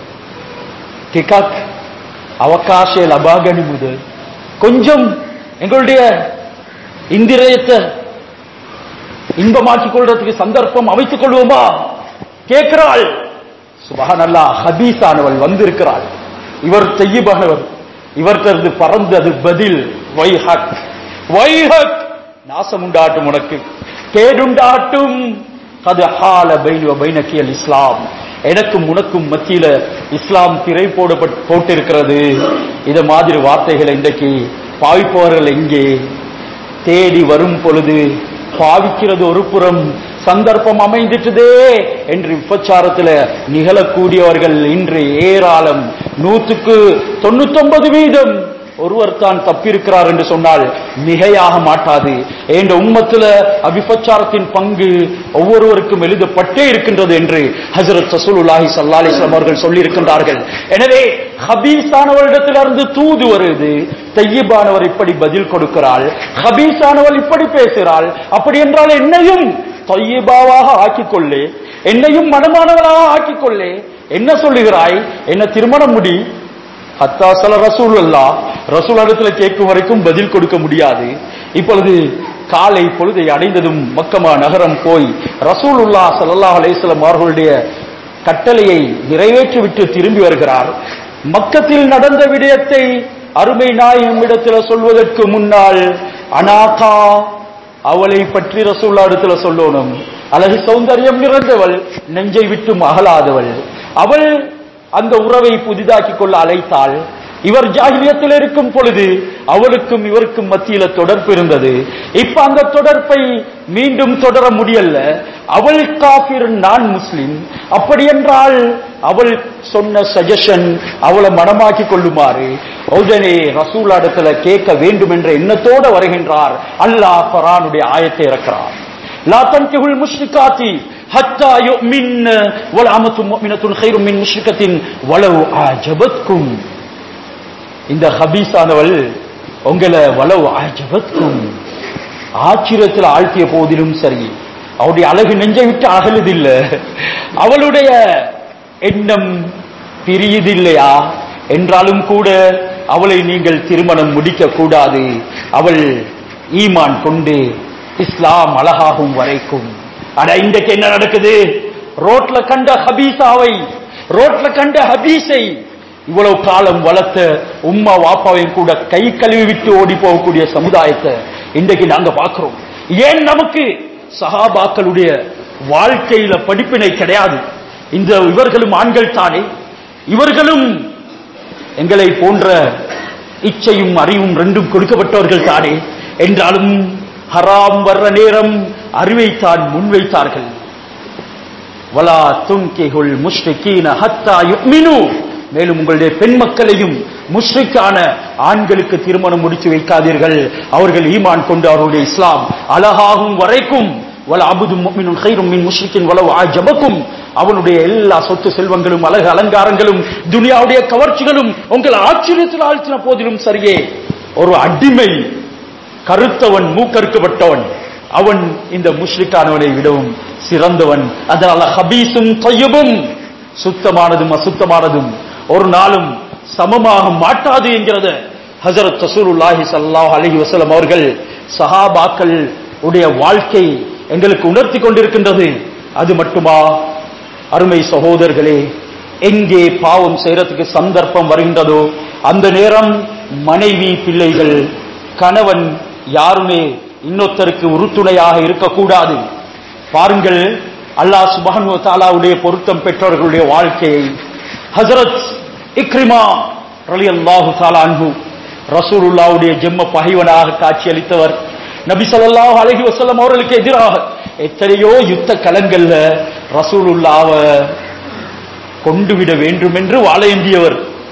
ටිකක් අවකාශය ලබා ගනිමුද கொஞ்சம் எங்களுடைய இந்திரியத்தை இன்பமாக்கிக் கொள்றதுக்கு சந்தர்ப்பம் அமைத்துக் கொள்வோமா கேட்கிறாள் சுபஹானல்லா ஹபீஸானவள் வந்திருக்கிறாள் இவர் தெய்யபானவர் இவர்கிட்ட பறந்து அது பதில் வைஹக் வைஹக் நாசம் உண்டாட்டும் உனக்கு கேடுண்டாட்டும் அது ஹால பைன பைனக்கியல் இஸ்லாம் எனக்கும் உனக்கும் மத்தியில இஸ்லாம் திரை போடப்பட்டு போட்டிருக்கிறது இத மாதிரி வார்த்தைகளை இன்றைக்கு பாவிப்பவர்கள் எங்கே தேடி வரும் பொழுது பாவிக்கிறது ஒரு புறம் சந்தர்ப்பம் அமைந்துட்டுதே என்று விபச்சாரத்துல நிகழக்கூடியவர்கள் இன்று ஏராளம் நூற்றுக்கு தொண்ணூத்தொன்பது வீதம் ஒருவர் தான் தப்பியிருக்கிறார் என்று சொன்னால் மிகையாக மாட்டாது என்ற உம்மத்துல அபிபச்சாரத்தின் பங்கு ஒவ்வொருவருக்கும் எழுதப்பட்டே இருக்கின்றது என்று ஹசரத் சசூலுல்லாஹி ஸல்லல்லாஹு அலைஹி வஸல்லம் அவர்கள் சொல்லியிருக்கின்றார்கள் எனவே ஹபீஸானவரிடத்திலிருந்து தூது வருது தையிபானவர் இப்படி பதில் கொடுக்கிறாள் ஹபீஸானவள் இப்படி பேசுகிறாள் அப்படி என்றால் என்னையும் தையிபாவாக ஆக்கிக்கொள்ளே என்னையும் மனமானவளாக ஆக்கிக்கொள்ளே என்ன சொல்லுகிறாய் என்ன திருமணம் முடி ஹத்தாசல ரசூல் அல்லா ரசூல் இடத்துல கேட்கும் வரைக்கும் பதில் கொடுக்க முடியாது இப்பொழுது காலை பொழுதை அடைந்ததும் மக்கமா நகரம் போய் ரசூலுல்லா ஸல்லல்லாஹு அலைஹி வஸல்லம் அவர்களுடைய கட்டளையை நிறைவேற்றிவிட்டு திரும்பி வருகிறார் மக்கத்தில் நடந்த விடயத்தை அருமை நாயகம் இடத்துல சொல்வதற்கு முன்னால் அனாகா அவளை பற்றி ரசூல்லா இடத்துல சொல்லணும் அழகு சௌந்தரியம் நிறைந்தவள் நெஞ்சை விட்டு அகலாதவள் அவள் அந்த உறவை புதிதாக்கி கொள்ள அழைத்தாள் இவர் ஜாகிலியத்தில் இருக்கும் பொழுது அவளுக்கும் இவருக்கும் மத்தியில தொடர்பு இருந்தது இப்ப அந்த தொடர்பை மீண்டும் தொடர முடியல அவள் காபிர் நான் முஸ்லிம் அப்படி என்றால் அவள் சொன்ன சஜஷன் அவளை மனமாக்கி கொள்ளுமாறு உடனே ரசூலாடத்துல கேட்க வேண்டும் என்ற எண்ணத்தோட வருகின்றார் அல்லாஹ் பரானுடைய ஆயத்தை இறக்கிறார் லா தன்கிஹுல் முஷ்ரிகாத்தி ஹத்தா யுமின் வல் அமத்து முஃமினத்துன் கைரும் மின் முஷ்ரிகத்தின் வலவ் அஜபத்கும் இந்த ஹபீஸானவள் உங்களை வலவ் அஜபத்கும் ஆச்சரியத்தில் ஆழ்த்திய போதிலும் சரி அவருடைய அழகு நெஞ்சை விட்டு அகலுதில்லை அவளுடைய எண்ணம் பிரியுதில்லையா என்றாலும் கூட அவளை நீங்கள் திருமணம் முடிக்க கூடாது அவள் ஈமான் கொண்டு இஸ்லாம் அழகாகும் வரைக்கும் அட இன்றைக்கு என்ன நடக்குது ரோட்ல கண்ட ஹபீஸாவை ரோட்ல கண்ட ஹபீஸை இவ்வளவு காலம் வளர்த்த உம்மா வாப்பாவையும் கூட கை கழுவி விட்டு ஓடி போகக்கூடிய சமுதாயத்தை இன்றைக்கு நாங்க பார்க்கிறோம் ஏன் நமக்கு சஹாபாக்களுடைய வாழ்க்கையில படிப்பினை கிடையாது இந்த இவர்களும் ஆண்கள் தானே இவர்களும் எங்களை போன்ற இச்சையும் அறிவும் ரெண்டும் கொடுக்கப்பட்டவர்கள் தானே என்றாலும் ஹராம் வர்ற நேரம் அறிவைத்தான் முன்வைத்தார்கள் வலா துன்கிஹுல் முஷ்ரிகீன ஹத்தா யுமினு மேலும் உங்களுடைய பெண் மக்களையும் முஷ்ரிக்கான ஆண்களுக்கு திருமணம் முடித்து வைக்காதீர்கள் அவர்கள் ஈமான் கொண்டு அவருடைய இஸ்லாம் அழகாகும் வரைக்கும் வல அபுது முஃமினுன் கைரும் மின் முஷ்ரிக்கின் வலவ் ஆஜபக்கும் அவனுடைய எல்லா சொத்து செல்வங்களும் அழகு அலங்காரங்களும் துனியாவுடைய கவர்ச்சிகளும் உங்கள் ஆச்சரியத்தில் ஆழ்த்தின போதிலும் சரியே ஒரு அடிமை கருத்தவன் மூக்கறுக்கப்பட்டவன் அவன் இந்த முஷ்ரிக்கானவனை விடவும் சிறந்தவன் அதனால ஹபீஸும் தொய்யபும் சுத்தமானதும் அசுத்தமானதும் ஒரு நாளும் சமமாக மாட்டாது என்கிறது ஹசரத் ரசூலுல்லாஹி ஸல்லல்லாஹு அலைஹி வஸல்லம் அவர்கள் சஹாபாக்கள் உடைய வாழ்க்கை எங்களுக்கு உணர்த்தி கொண்டிருக்கின்றது அது மட்டுமா அருமை சகோதரர்களே எங்கே பாவம் செய்யறதுக்கு சந்தர்ப்பம் வருகின்றதோ அந்த நேரம் மனைவி பிள்ளைகள் கணவன் யாருமே இன்னொருத்தருக்கு உறுதுணையாக இருக்கக்கூடாது பாருங்கள் அல்லாஹ் சுபஹானு தாலாவுடைய பொருத்தம் பெற்றவர்களுடைய வாழ்க்கையை ஹசரத் இக்ரிமா ரலியல்லாஹு தாலா அன்ஹு ரசூலுல்லாவுடைய ஜெம்ம பகைவனாக காட்சியளித்தவர் நபி ஸல்லல்லாஹு அலைஹி வஸல்லம் அவர்களுக்கு எதிராக எத்தனையோ யுத்த களங்கள்ல ரசூலுல்லாவ கொண்டு விட வேண்டும் என்று வாழையந்தியவர்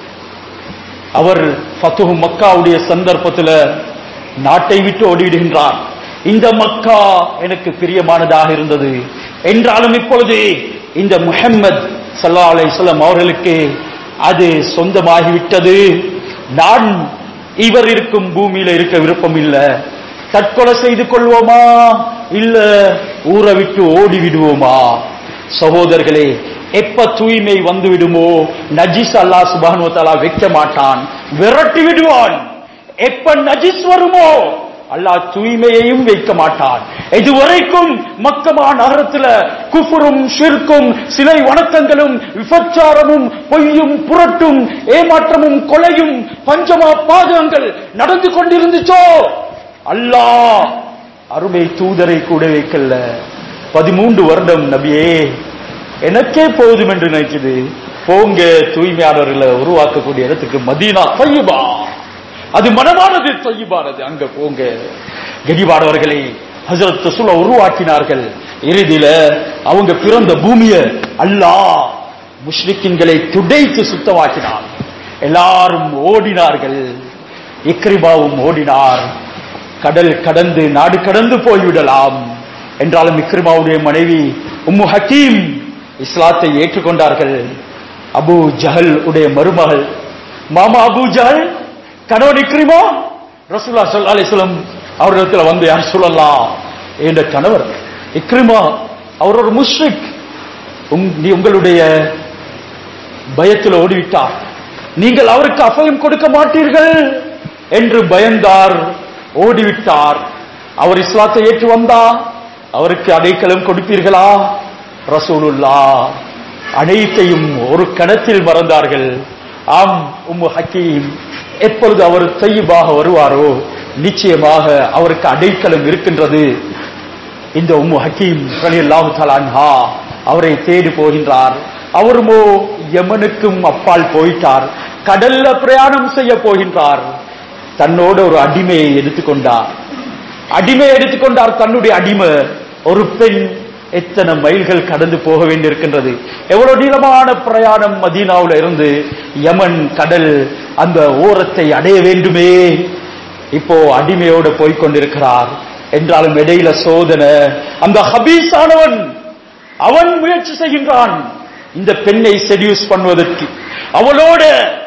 அவர் ஃபத்துஹு மக்காவுடைய சந்தர்ப்பத்தில் நாட்டை விட்டு ஓடிவிடுகின்றார் இந்த மக்கா எனக்கு பிரியமானதாக இருந்தது என்றாலும் இப்பொழுது இந்த முஹம்மது சல்லா அலைஹிஸ்ஸலாம் அவர்களுக்கு அது சொந்தமாகிவிட்டது நான் இவர் இருக்கும் பூமியில இருக்க விருப்பம் இல்ல தற்கொலை செய்து கொள்வோமா இல்ல ஊரை விட்டு ஓடி விடுவோமா சகோதரர்களே எப்ப தூய்மை வந்து விடுமோ நஜிஸ் அல்லாஹ் சுபானு தஆலா வைக்க மாட்டான் விரட்டி விடுவான் எப்ப நஜிஸ் வருமோ அல்லாஹ் தூய்மையையும் வைக்க மாட்டான் இதுவரைக்கும் மக்கமா நகரத்துல குஃபுரும் ஷிர்க்கும் சிலை வணக்கங்களும் விபச்சாரமும் பொய்யும் புரட்டும் ஏமாற்றமும் கொலையும் பஞ்சமா பாதகங்கள் நடந்து கொண்டிருந்துச்சோ அல்லாஹ் அருமை தூதரை கூட வைக்கல பதிமூன்று வருடம் நபியே எனக்கே போதும் என்று நினைக்குது போங்க தூய்மையானவர்களை உருவாக்கக்கூடிய இடத்துக்கு மதீனா தையபா அது மனமானது தையபானது அங்க போங்க கெடிவானவர்களை ஹசரத் ரசூலை உருவாக்கினார்கள் இறுதியில அவங்க பிறந்த பூமியை அல்லாஹ் முஷ்ரிக்கின்களை துடைத்து சுத்தமாக்கினான் எல்லாரும் ஓடினார்கள் இக்ரிமாவும் ஓடினார் கடல் கடந்து நாடு கடந்து போய்விடலாம் என்றாலும் இக்ரிமாவுடைய மனைவி உம்மு ஹக்கீம் இஸ்லாத்தை ஏற்றுக்கொண்டார்கள் அபு ஜஹல் உடைய மருமகள் மாமா அபு ஜஹல் கணவன் இக்ரிமா ரசூல்லா ஸல்லல்லாஹு அலைஹி வஸல்லம் அவரிடத்தில் வந்து யார் சொல்லலாம் என்ற கணவர் இக்ரிமா அவர் ஒரு முஷ்ரிக் உங்- நீ உங்களுடைய பயத்தில் ஓடிவிட்டார் நீங்கள் அவருக்கு அபயம் கொடுக்க மாட்டீர்கள் என்று பயந்தார் ஓடிவிட்டார் அவர் இஸ்லாத்தை ஏற்று வந்தா அவருக்கு அடைக்கலம் கொடுப்பீர்களா ரசூலுல்லா அனைத்தையும் ஒரு கணத்தில் மறந்தார்கள் ஆம் உம்மு ஹக்கீம் எப்பொழுது அவர் தையிபாக வருவாரோ நிச்சயமாக அவருக்கு அடைக்கலம் இருக்கின்றது இந்த உம்மு ஹக்கீம் ரலியல்லாஹு தஆலா அன்ஹா அவரை தேடி போகின்றார் அவருமோ யமனுக்கும் அப்பால் போயிட்டார் கடல்ல பிரயாணம் செய்ய போகின்றார் தன்னோட ஒரு அடிமையை எடுத்துக்கொண்டார் அடிமை எடுத்துக்கொண்டார் தன்னுடைய அடிமை ஒரு பெண் எத்தனை மைல்கள் கடந்து போக வேண்டியிருக்கின்றது எவ்வளவு நீளமான பிரயாணம் மதீனாவுல இருந்து யமன் கடல் அந்த ஓரத்தை அடைய வேண்டுமே இப்போ அடிமையோடு போய்க் கொண்டிருக்கிறார் என்றாலும் இடையில சோதனை அந்த ஹபீஸானவன் அவன் முயற்சி செய்கின்றான் இந்த பெண்ணை செடியூஸ் பண்ணுவதற்கு அவளோட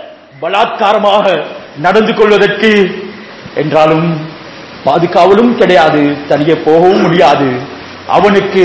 பலாத்காரமாக நடந்து கொள்வதற்கு என்றாலும் பாதுகாவலும் கிடையாது தனியே போகவும் முடியாது அவனுக்கு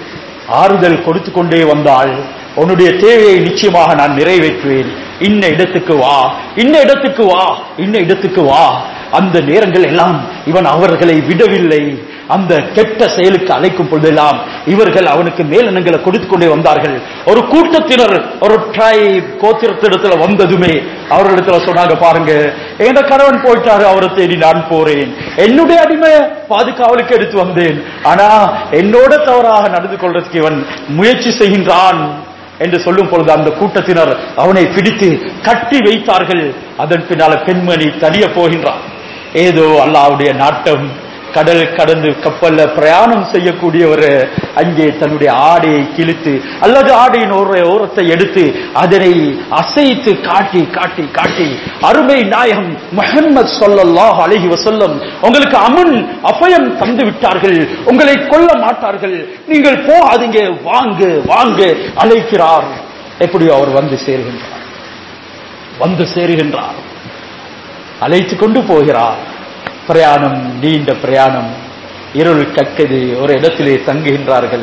ஆறுதல் கொடுத்து கொண்டே வந்தாள் உன்னுடைய தேவையை நிச்சயமாக நான் நிறைவேற்றுவேன் இன்ன இடத்துக்கு வா இன்ன இடத்துக்கு வா இன்ன இடத்துக்கு வா அந்த நேரங்கள் எல்லாம் இவன் அவர்களை விடவில்லை அந்த கெட்ட செயலுக்கு அழைக்கும் பொழுதெல்லாம் இவர்கள் அவனுக்கு மேலனங்களை கொடுத்து கொண்டே வந்தார்கள் ஒரு கூட்டத்தினர் ஒரு ட்ரைப் கோத்திரத்திடத்துல வந்ததுமே அவர்களிடத்துல சொன்னாங்க பாருங்க எங்க கணவன் போயிட்டாரு அவரை தேடி நான் போறேன் என்னுடைய அடிமை பாதுகாவலுக்கு எடுத்து வந்தேன் ஆனா என்னோட தவறாக நடந்து கொள்றதுக்கு இவன் முயற்சி செய்கின்றான் என்று சொல்லும் பொழுது அந்த கூட்டத்தினர் அவனை பிடித்து கட்டி வைத்தார்கள் அதன் பின்னால பெண்மணி தனிய போகின்றான் ஏதோ அல்லாவுடைய நாட்டம் கடல் கடந்து கப்பல்ல பிரயாணம் செய்யக்கூடியவர் அங்கே தன்னுடைய ஆடையை கிழித்து அல்லது ஆடையின் ஒரு ஓரத்தை எடுத்து அதனை அசைத்து காட்டி காட்டி காட்டி அருமை நாயகம் முஹம்மது ஸல்லல்லாஹு அலைஹி வஸல்லம் உங்களுக்கு அமன் அபயம் தந்து விட்டார்கள் உங்களை கொல்ல மாட்டார்கள் நீங்கள் போகாதீங்க வாங்க வாங்க அழைக்கிறார் எப்படி அவர் வந்து சேருகின்றார் வந்து சேருகின்றார் அழைத்து கொண்டு போகிறார் பிரயாணம் நீண்ட பிரயாணம் இருள் கக்கது ஒரு இடத்திலே தங்குகின்றார்கள்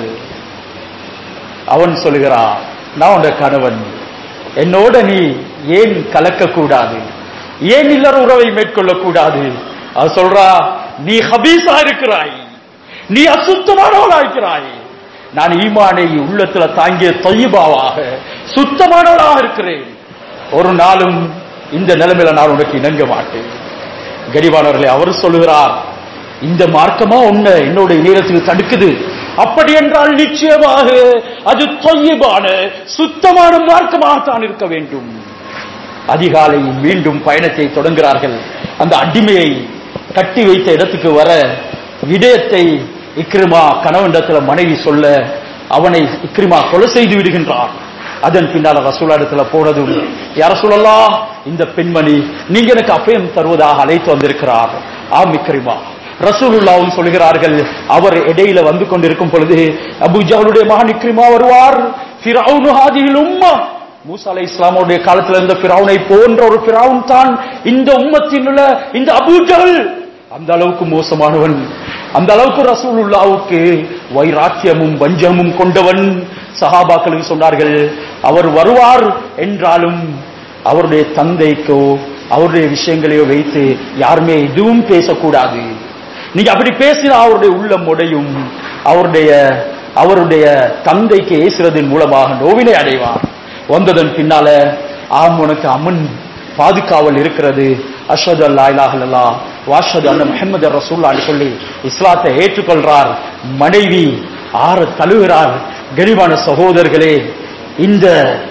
அவன் சொல்கிறான் நான் உண்ட கணவன் என்னோட நீ ஏன் கலக்கக்கூடாது ஏன் இல்லற உறவை மேற்கொள்ளக்கூடாது அவ சொல்றா நீ ஹபீஸா இருக்கிறாய் நீ அசுத்தமானவளா இருக்கிறாய் நான் ஈமானை உள்ளத்துல தாங்கிய தொய்பாவாக சுத்தமானவளாக இருக்கிறேன் ஒரு நாளும் இந்த நிலைமையில நான் உனக்கு இணங்க மாட்டேன் கரிவானவர்களை அவர் சொல்லுகிறார் இந்த மார்க்கமா உன்னை என்னுடைய நேரத்தில் தடுக்குது அப்படி என்றால் நிச்சயமாக அது தொய்யபான சுத்தமான மார்க்கமாகத்தான் இருக்க வேண்டும் அதிகாலை மீண்டும் பயணத்தை தொடங்குகிறார்கள் அந்த அடிமையை கட்டி வைத்த இடத்துக்கு வர விடயத்தை இக்ரிமா கணவனிடத்துல மனைவி சொல்ல அவனை இக்ரிமா கொலை செய்து விடுகின்றான் அதன் பின்னால ரசூலா இடத்துல போனதும் யார சொல்லலாம் இந்த பெண்மணி நீங்க எனக்கு அபயம் தருவதாக அழைத்து வந்திருக்கிறார் ஆம் இக்ரிமா ரசூலுல்லாவும் சொல்கிறார்கள் அவர் இடையில வந்து கொண்டிருக்கும் பொழுது அபுஜாலுடைய மகன் இக்ரிமா வருவார் ஃபிரௌனு ஹாதிஹில் உம்மா மூசா அலை இஸ்லாமுடைய காலத்துல இருந்த பிராவுனை போன்ற ஒரு பிராவுன் தான் இந்த உம்மத்தின் உள்ள இந்த அபூஜல் அந்த அளவுக்கு மோசமானவன் அந்த அளவுக்கு ரசூலுல்லாவுக்கு வைராக்கியமும் வஞ்சமும் கொண்டவன் சஹாபாக்களுக்கு சொன்னார்கள் அவர் வருவார் என்றாலும் அவருடைய தந்தைக்கோ அவருடைய விஷயங்களையோ வைத்து யாருமே எதுவும் பேசக்கூடாது நீங்க அப்படி பேசினா அவருடைய உள்ளம் உடையும் அவருடைய அவருடைய தந்தைக்கு ஏசுறதன் மூலமாக நோவினை அடைவார் வந்ததன் பின்னால ஆம் உனக்கு அம்மன் பாதுகாவல் இருக்கிறது அஷது அல்லா இலாஹல்லா வாஷது அண்ணன் முஹம்மது ரசூல்லான்னு சொல்லி இஸ்லாத்தை ஏற்றுக்கொள்றார் மனைவி ஆற தழுகிறார் கரிவான சகோதரர்களே இந்த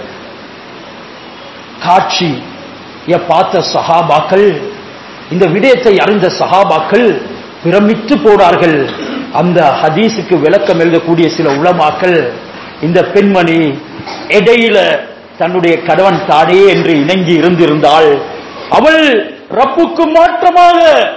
காட்சி பார்த்த சஹாபாக்கள் இந்த விடயத்தை அறிந்த சஹாபாக்கள் பிரமித்து போனார்கள் அந்த ஹதீஸுக்கு விளக்கம் எழுதக்கூடிய சில உளமாக்கள் இந்த பெண்மணி இடையில தன்னுடைய கணவன் தானே என்று இணங்கி இருந்திருந்தால் அவள் ரப்புக்கு மாற்றமாக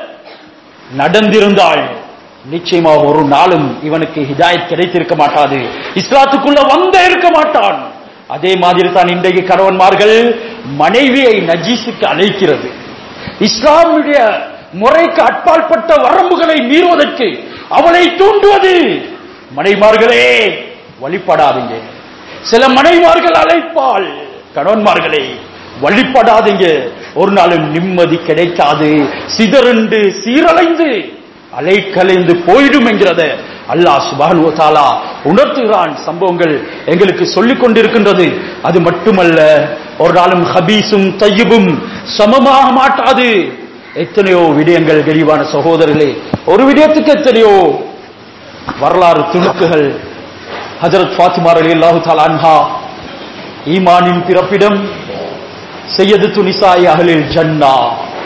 நடந்திருந்தால் நிச்சயமாக ஒரு நாளும் இவனுக்கு ஹிதாயத் கிடைத்திருக்க மாட்டாது இஸ்லாத்துக்குள்ள வந்த இருக்க மாட்டான் அதே மாதிரி தான் இன்றைக்கு கணவன்மார்கள் மனைவியை நஜீஸுக்கு அழைக்கிறது இஸ்லாமுடைய முறைக்கு அட்பால்பட்ட வரம்புகளை மீறுவதற்கு அவளை தூண்டுவது மனைமார்களே வழிபடாதீங்க சில மனைமார்கள் அழைப்பால் கணவன்மார்களே வழிபடாதீங்க ஒரு நாளும் நிம்மதி கிடைக்காது சிதறண்டு சீரலைந்து அலைக்கலைந்து போயிடும் என்கிறத அல்லாஹ் சுபானு தாலா உணர்த்துகிறான் சம்பவங்கள் எங்களுக்கு சொல்லிக் கொண்டிருக்கின்றது அது மட்டுமல்ல ஒரு நாளும் ஹபீஸும் தையபும் சமமாக மாட்டாது எத்தனையோ விடயங்கள் கெளிவான சகோதரர்களே ஒரு விடயத்துக்கு எத்தனையோ வரலாறு துணுக்குகள் ஹஜரத் ஃபாத்திமா அலி அல்லாஹு தாலான்ஹா ஈமானின் பிறப்பிடம் செய்யது துனிசாய் அகலில் ஜன்னா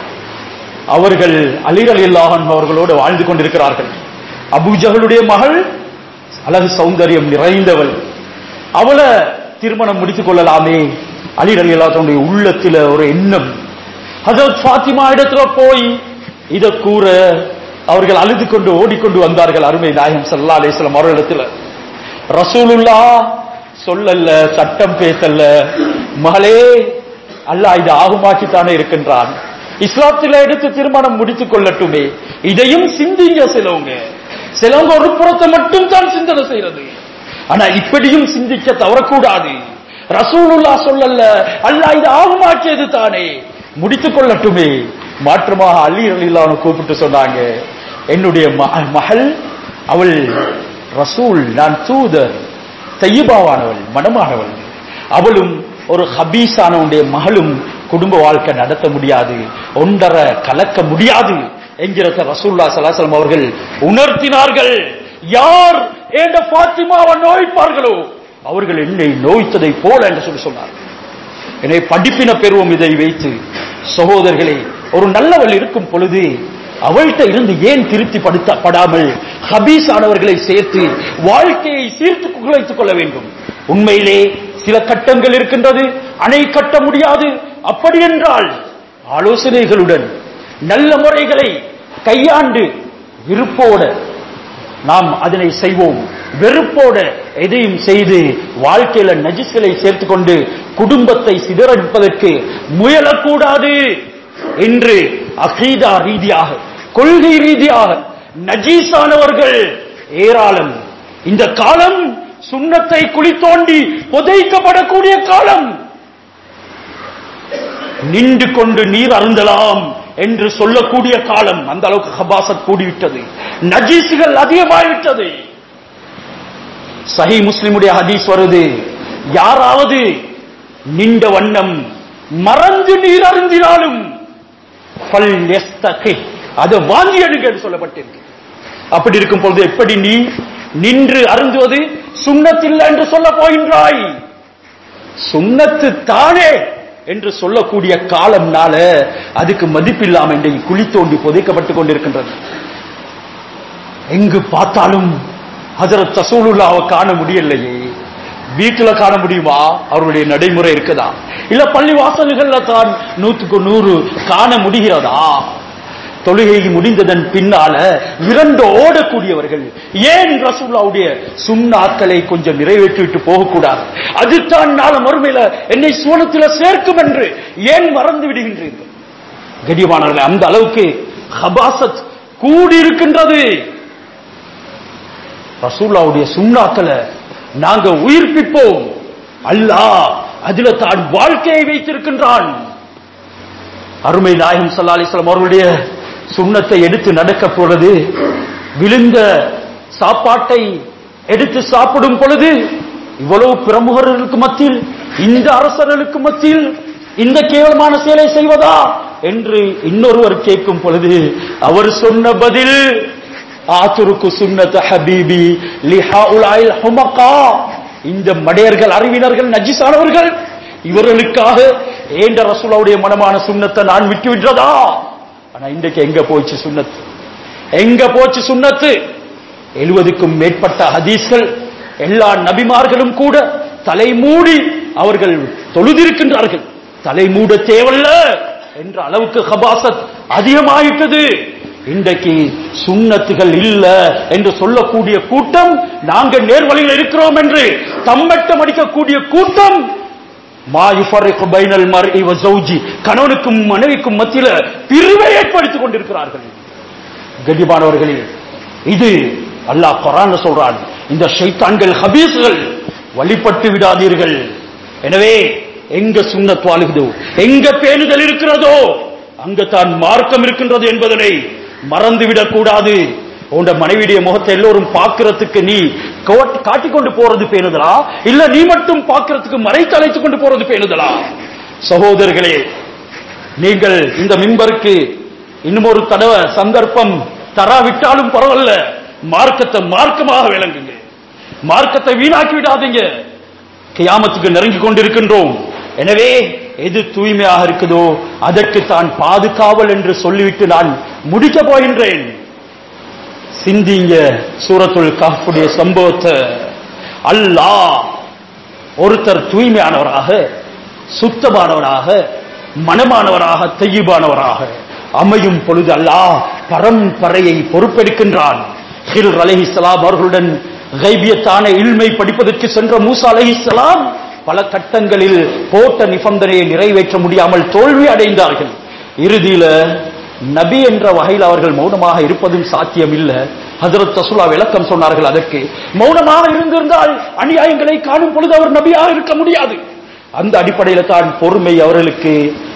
அவர்கள் அலிர் அலி அல்லாஹன் அவர்களோடு வாழ்ந்து கொண்டிருக்கிறார்கள் அபுஜகளுடைய மகள் அழகு சௌந்தரியம் நிறைந்தவள் அவளை திருமணம் முடித்துக் கொள்ளலாமே அலிர் அலி அல்லாஹனுடைய உள்ளத்துல ஒரு எண்ணம் ஹசரத் ஃபாத்திமா இடத்துல போய் இத கூற அவர்கள் அழுது கொண்டு ஓடிக்கொண்டு வந்தார்கள் அருமை நாயகம் சல்லா அலிஸ்லாம் அவர்களிடத்துல ரசூலுல்லா சொல்லல்ல சட்டம் பேசல்ல மகளே அல்லாஹ் இது ஆகுமாக்கித்தானே இருக்கின்றான் இஸ்லாத்தில எடுத்து திருமணம் முடித்துக் கொள்ளட்டுமே இதையும் சிந்திங்க சிலவங்க சிலவங்க ஒரு புறத்தை மட்டும் தான் சிந்தனை செய்யறது ஆனா இப்படியும் சிந்திக்க தவறக்கூடாது ரசூலுல்லா சொல்லல்ல அல்லாஹ் இது ஆகுமாக்கியது தானே முடித்துக் கொள்ளட்டுமே மாற்றமாக அலி அலிலான்னு கூப்பிட்டு சொன்னாங்க என்னுடைய ம- மகள் அவள் ரசூல் நான் தூதர் தையபாவானவள் மனமானவள் அவளும் ஒரு ஹபீஸானவனுடைய மகளும் குடும்ப வாழ்க்கை நடத்த முடியாது ஒன்றரை கலக்க முடியாது என்கிறத ரசூல்லா சலாசலம் அவர்கள் உணர்த்தினார்கள் யார் என்ற பாத்திமாவை நோய்ப்பார்களோ அவர்கள் என்னை நோய்த்ததை போல என்று சொல்லி சொன்னார்கள் எனவே படிப்பின பெறுவோம் இதை வைத்து சகோதரர்களே ஒரு நல்லவள் இருக்கும் பொழுது அவள்கிட்ட இருந்து ஏன் திருப்தி படுத்த படாமல் ஹபீஸ் ஆனவர்களை சேர்த்து வாழ்க்கையை சீர்த்து குலைத்துக் கொள்ள வேண்டும் உண்மையிலே சில கட்டங்கள் இருக்கின்றது அணை கட்ட முடியாது அப்படி என்றால் ஆலோசனைகளுடன் நல்ல முறைகளை கையாண்டு விருப்போட நாம் அதனை செய்வோம் வெறுப்போட எதையும் செய்து வாழ்க்கையில நஜிஸ்களை சேர்த்துக் கொண்டு குடும்பத்தை சிதறடிப்பதற்கு முயலக்கூடாது என்று அகீதா ரீதியாக கொள்கை ரீதியாக நஜீஸானவர்கள் ஏராளம் இந்த காலம் சுண்ணத்தை குழி தோண்டி புதைக்கப்படக்கூடிய காலம் நின்று கொண்டு நீர் அருந்தலாம் என்று சொல்லக்கூடிய காலம் அந்த அளவுக்கு ஹபாசத் கூடிவிட்டது நஜீசுகள் அதிகமாகிவிட்டது சஹி முஸ்லிமுடைய ஹதீஸ் வருது யாராவது நின்ற வண்ணம் மறந்து நீர் அருந்தினாலும் ஃபல் யஸ்தகி. அதை வாங்கி எடுங்க என்று சொல்லப்பட்டிருக்கு அப்படி இருக்கும் பொழுது எப்படி நீ நின்று அருந்துவது சுண்ணத்தில்லை என்று சொல்ல போகின்றாய் சுண்ணத்து தானே என்று சொல்லக்கூடிய காலம்னால அதுக்கு மதிப்பில்லாம இன்றைக்கு குழி தோண்டி புதைக்கப்பட்டுக் கொண்டிருக்கின்றது எங்கு பார்த்தாலும் ஹஜரத் தசூலுல்லாவை காண முடியலையே வீட்டுல காண முடியுமா அவருடைய நடைமுறை இருக்குதா இல்ல பள்ளி வாசல்கள்ல தான் நூற்றுக்கு நூறு காண முடிகிறதா தொழுகை முடிந்ததன் பின்னால விரண்டு ஓடக்கூடியவர்கள் ஏன் ரசூல்லாவுடைய சுண்ணாக்களை கொஞ்சம் நிறைவேற்றிவிட்டு போகக்கூடாது அதுதான் நாள மறுமையில என்னை சுவனத்தில் சேர்க்கும் என்று ஏன் மறந்து விடுகின்றீர்கள் கடிவானவர்கள் அந்த அளவுக்கு ஹபாசத் கூடியிருக்கின்றது ரசூல்லாவுடைய சுண்ணாக்களை நாங்க உயிர்ப்பிப்போம் அல்லாஹ் அதுல தான் வாழ்க்கையை வைத்திருக்கின்றான் அருமை நாயகம் சல்லா அலிஸ்லாம் அவர்களுடைய சுண்ணத்தை எடுத்து நடக்க போறது விழுந்த சாப்பாட்டை எடுத்து சாப்பிடும் பொழுது இவ்வளவு பிரமுகர்களுக்கு மத்தியில் இந்த அரசர்களுக்கு மத்தியில் இந்த கேவலமான செயலை செய்வதா என்று இன்னொருவர் கேட்கும் பொழுது அவர் சொன்ன பதில் ஆத்துருக்கு சுன்னத ஹபீபி லிஹாஉலாயில் ஹுமகா இந்த மடையர்கள் அறிவினர்கள் நஜிசானவர்கள் இவர்களுக்காக ஏண்ட ரசூலாவுடைய மனமான சுண்ணத்தை நான் விட்டு விடுறதா ஆனா இன்றைக்கு எங்க போச்சு சுண்ணத்து எங்க போச்சு சுண்ணத்து எழுபதுக்கும் மேற்பட்ட ஹதீஸ்கள் எல்லா நபிமார்களும் கூட தலை மூடி அவர்கள் தொழுதிருக்கின்றார்கள் தலை மூட தேவல்ல என்ற அளவுக்கு ஹபாசத் அதிகமாயிட்டது இன்றைக்கு சுண்ணத்துகள் இல்ல என்று சொல்லக்கூடிய கூட்டம் நாங்கள் நேர்வழியில் இருக்கிறோம் என்று தம்மட்டம் அடிக்கக்கூடிய கூட்டம் மா யுஃபர்ரிகு பைனல் மர்இ வ ஜௌஜி கணவனுக்கும் மனைவிக்கும் மத்தியில பிரிவை ஏற்படுத்திக் கொண்டிருக்கிறார்கள் கண்டிப்பானவர்களே இது அல்லாஹ் குரான் சொல்றான் இந்த ஷைத்தான்கள் ஹபீஸ்கள் வழிபட்டு விடாதீர்கள் எனவே எங்க சுண்ணத் வாழுகுதோ எங்க பேணுதல் இருக்கிறதோ அங்க தான் மார்க்கம் இருக்கின்றது என்பதனை மறந்துவிடக் கூடாது உண்ட மனைவியுடைய முகத்தை எல்லோரும் பார்க்கிறதுக்கு நீ கோட்- காட்டிக் கொண்டு போறது பேணுதலா இல்ல நீ மட்டும் பார்க்கிறதுக்கு மறைத்து அழைத்துக் கொண்டு போறது பேணுதலா சகோதரர்களே நீங்கள் இந்த மிம்பருக்கு இன்னும் ஒரு தடவை சந்தர்ப்பம் தராவிட்டாலும் பரவாயில்ல மார்க்கத்தை மார்க்கமாக விளங்குங்க மார்க்கத்தை வீணாக்கி விடாதீங்க கியாமத்துக்கு நெருங்கி கொண்டிருக்கின்றோம் எனவே எது தூய்மையாக இருக்குதோ அதற்கு தான் பாதுகாவல் என்று சொல்லிவிட்டு நான் முடிக்க போகின்றேன் சிந்திங்க சூரத்துல் கஹ்ஃபுடைய சம்பவத்தை அல்லாஹ் ஒருத்தர் தூய்மையானவராக சுத்தமானவராக மனமானவராக தெய்யபானவராக அமையும் பொழுது அல்லாஹ் பரம்பரையை பொறுப்பெடுக்கின்றான் ஹில் அலைஹிஸ்ஸலாம் அவர்களுடன் கைபியத்தான இல்மை படிப்பதற்கு சென்ற மூசா அலைஹிஸ்ஸலாம் பல கட்டங்களில் போட்ட நிபந்தனையை நிறைவேற்ற முடியாமல் தோல்வி அடைந்தார்கள் இறுதியில நபி என்ற வகையில் அவர்கள் மௌனமாக இருப்பதும் சாத்தியம் இல்ல ஹஜரத் தசுலா விளக்கம் சொன்னார்கள் அதற்கு மௌனமாக இருந்திருந்தால் அநியாயங்களை காணும் பொழுது அவர் நபியாக இருக்க முடியாது அந்த அடிப்படையில் தான் பொறுமை அவர்களுக்கு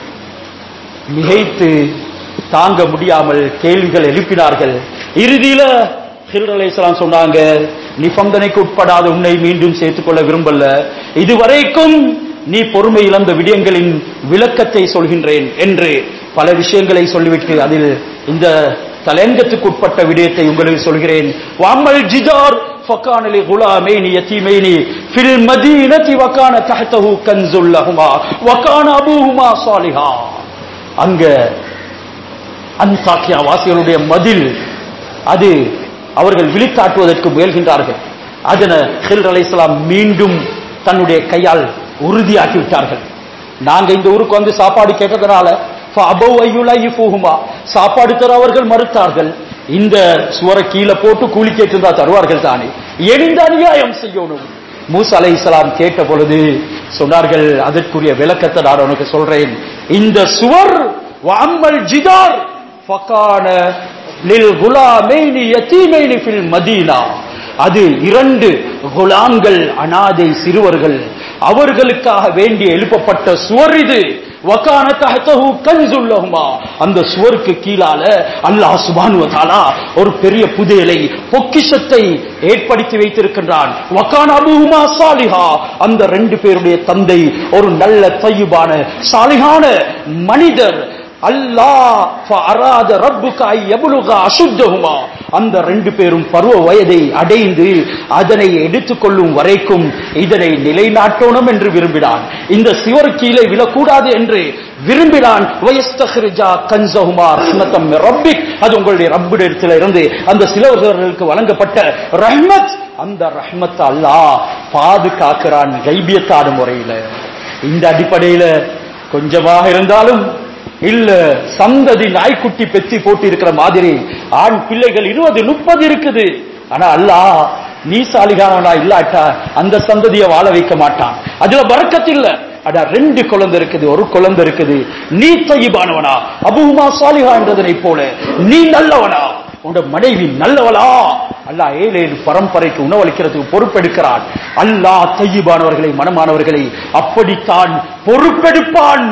மிகைத்து தாங்க முடியாமல் கேள்விகள் எழுப்பினார்கள் இறுதியில ஹிர் அலைஹிஸ்ஸலாம் சொன்னாங்க நிபந்தனைக்கு உட்படாத உன்னை மீண்டும் சேர்த்துக்கொள்ள விரும்பல இதுவரைக்கும் நீ பொறுமை இழந்த விடயங்களின் விளக்கத்தை சொல்கின்றேன் என்று பல விஷயங்களை சொல்லிவிட்டு அதில் இந்த தலையங்கத்துக்கு உட்பட்ட விடயத்தை உங்களுக்கு சொல்கிறேன் வாமல் ஜிதார் فكان لغلامين يتيمين في المدينة وكان تحته كنز لهما وكان أبوهما صالحا அங்க அன்சாக்கியா வாசிகளுடைய மதில் அது அவர்கள் விழித்தாட்டுவதற்கு முயல்கின்றார்கள் அதன ஹில் அலைஹிஸ்ஸலாம் மீண்டும் தன்னுடைய கையால் உறுதியாக்கி விட்டார்கள் நாங்க இந்த ஊருக்கு வந்து சாப்பாடு கேட்டதனால ஃபஅபவ் அய்யுலைஃபுஹுமா சாப்பாடு தர அவர்கள் மறுத்தார்கள் இந்த சுவரை கீழே போட்டு கூலி கேட்டிருந்தா தருவார்கள் தானே எணிந்த அநியாயம் செய்யணும் மூசா அலைஹிஸ்ஸலாம் கேட்ட பொழுது சொன்னார்கள் அதற்குரிய விளக்கத்தை நான் உனக்கு சொல்றேன் இந்த சுவர் வஅம்மல் ஜிதார் ஃபகான லில் குலாமைனி யதீமைனி ஃபில் மதீனா அது இரண்டு குலாம்கள் அனாதை சிறுவர்கள் அவர்களுக்காக வேண்டி எழுப்பப்பட்ட சுவர் இது வகான தஹ்தஹு கன்சுல் லஹுமா அந்த சுவருக்கு கீழால அல்லாஹ் சுப்ஹானஹு வ தஆலா ஒரு பெரிய புதையலை பொக்கிஷத்தை ஏற்படுத்தி வைத்திருக்கின்றான் வகான அபூஹுமா சாலிஹா அந்த ரெண்டு பேருடைய தந்தை ஒரு நல்ல தய்யிபான சாலிஹான மனிதர் அல்லாஹ் ஃபஅராத ரப்புக ஐ யப்லுக அசுத்தஹுமா அந்த ரெண்டு பேரும் பருவ வயதை அடைந்து அதனை எடுத்துக்கொள்ளும் வரைக்கும் இதனை நிலைநாட்டணும் என்று விரும்பினான் இந்த சிவர் கீழே விழக்கூடாது என்று விரும்பினான் வயஸ்தஹ்ரிஜா கன்சஹுமா ரஹ்மத்தம் மின் ரப்பிக் அது உங்களுடைய ரப்பிடத்தில் இருந்து அந்த சிலவர்களுக்கு வழங்கப்பட்ட ரஹ்மத் அந்த ரஹ்மத் அல்லாஹ் பாதுகாக்கிறான் கைபியத்தான முறையில இந்த அடிப்படையில கொஞ்சமாக இருந்தாலும் இல்ல சந்ததி நாய்க்குட்டி பெத்தி போட்டு இருக்கிற மாதிரி ஆண் பிள்ளைகள் இருபது முப்பது இருக்குது ஆனா அல்லாஹ் நீ சாலிகானவனா இல்லாட்டா அந்த சந்ததியை வாழ வைக்க மாட்டான் அதுல பறக்கத்து இல்ல அடா ரெண்டு குழந்தை இருக்குது ஒரு குழந்தை இருக்குது நீ தயிபானவனா அபூமா சாலிகா என்றதனை போல நீ நல்லவனா உன்னோட மனைவி நல்லவளா அல்லாஹ் ஏழு ஏழு பரம்பரைக்கு உணவளிக்கிறதுக்கு பொறுப்பெடுக்கிறான் அல்லாஹ் தையிபானவர்களை மனமானவர்களை அப்படித்தான் பொறுப்பெடுப்பான்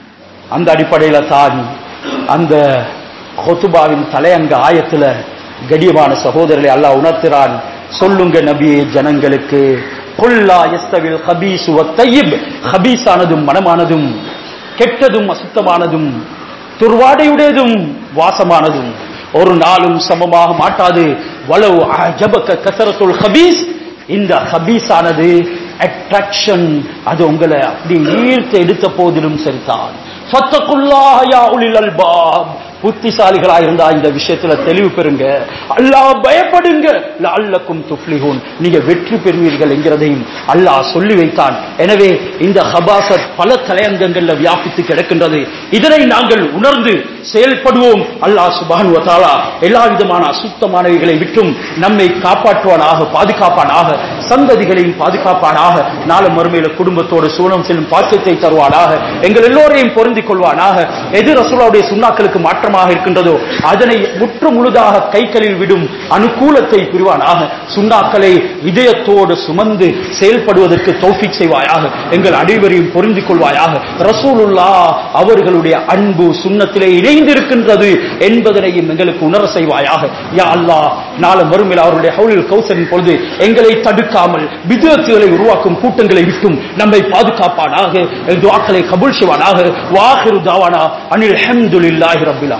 அந்த அடிப்படையில தான் அந்த ஹொத்துபாவின் தலையங்க ஆயத்துல கடியமான சகோதரர்களை அல்லாஹ் உணர்த்துறான் சொல்லுங்க நபியே ஜனங்களுக்கு கொல்லா எஸ்தவில் ஹபீசு வத்தையிப் ஹபீஸானதும் மனமானதும் கெட்டதும் அசுத்தமானதும் துர்வாடையுடையதும் வாசமானதும் ஒரு நாளும் சமமாக மாட்டாது வலவு அஜபக்க கசரத்துல் ஹபீஸ் இந்த ஹபீஸானது அட்ராக்ஷன் அது உங்களை அப்படி ஈர்த்து எடுத்த போதிலும் சரிதான் ஃபத்தகுல்லாஹ யா உலில் அல்பாப் புத்திசாலிகளா இருந்தா இந்த விஷயத்துல தெளிவு பெறுங்க அல்லாஹ் பயப்படுங்க லஅல்லக்கும் துஃப்லிஹூன் நீங்க வெற்றி பெறுவீர்கள் என்கிறதையும் அல்லாஹ் சொல்லி வைத்தான் எனவே இந்த ஹபாசத் பல தலையங்கங்கள்ல வியாபித்து கிடக்கின்றது இதனை நாங்கள் உணர்ந்து செயல்படுவோம் அல்லாஹ் சுபான் வதாலா எல்லா விதமான அசுத்தமானவைகளை விட்டும் நம்மை காப்பாற்றுவானாக பாதுகாப்பானாக சந்ததிகளையும் பாதுகாப்பானாக நாளை மறுமையில குடும்பத்தோடு சூழம் செல்லும் பாக்கியத்தை தருவானாக எங்கள் எல்லோரையும் பொருந்திக் கொள்வானாக எது ரசூலாவுடைய சுண்ணாக்களுக்கு மாற்றமாக இருக்கின்றதோ அதனை முற்று முழுதாக கைகளில் விடும் அனுகூலத்தை புரிவானாக சுண்ணாக்களை இதயத்தோடு சுமந்து செயல்படுவதற்கு தௌஃபிக் செய்வாயாக எங்கள் அனைவரையும் பொருந்திக் கொள்வாயாக ரசூலுல்லா அவர்களுடைய அன்பு சுண்ணத்திலே இணைந்திருக்கின்றது என்பதனையும் எங்களுக்கு உணர செய்வாயாக யா அல்லாஹ் நாளை மறுமையில் அவருடைய ஹவுலில் கௌசரின் பொழுது எங்களை தடுக்காமல் விதத்துகளை உருவாக்கும் கூட்டங்களை விட்டும் நம்மை பாதுகாப்பானாக துவாக்களை கபூல் செய்வானாக வாஹிரு தாவானா அனில் ஹம்துலில்லாஹி ரப்பில்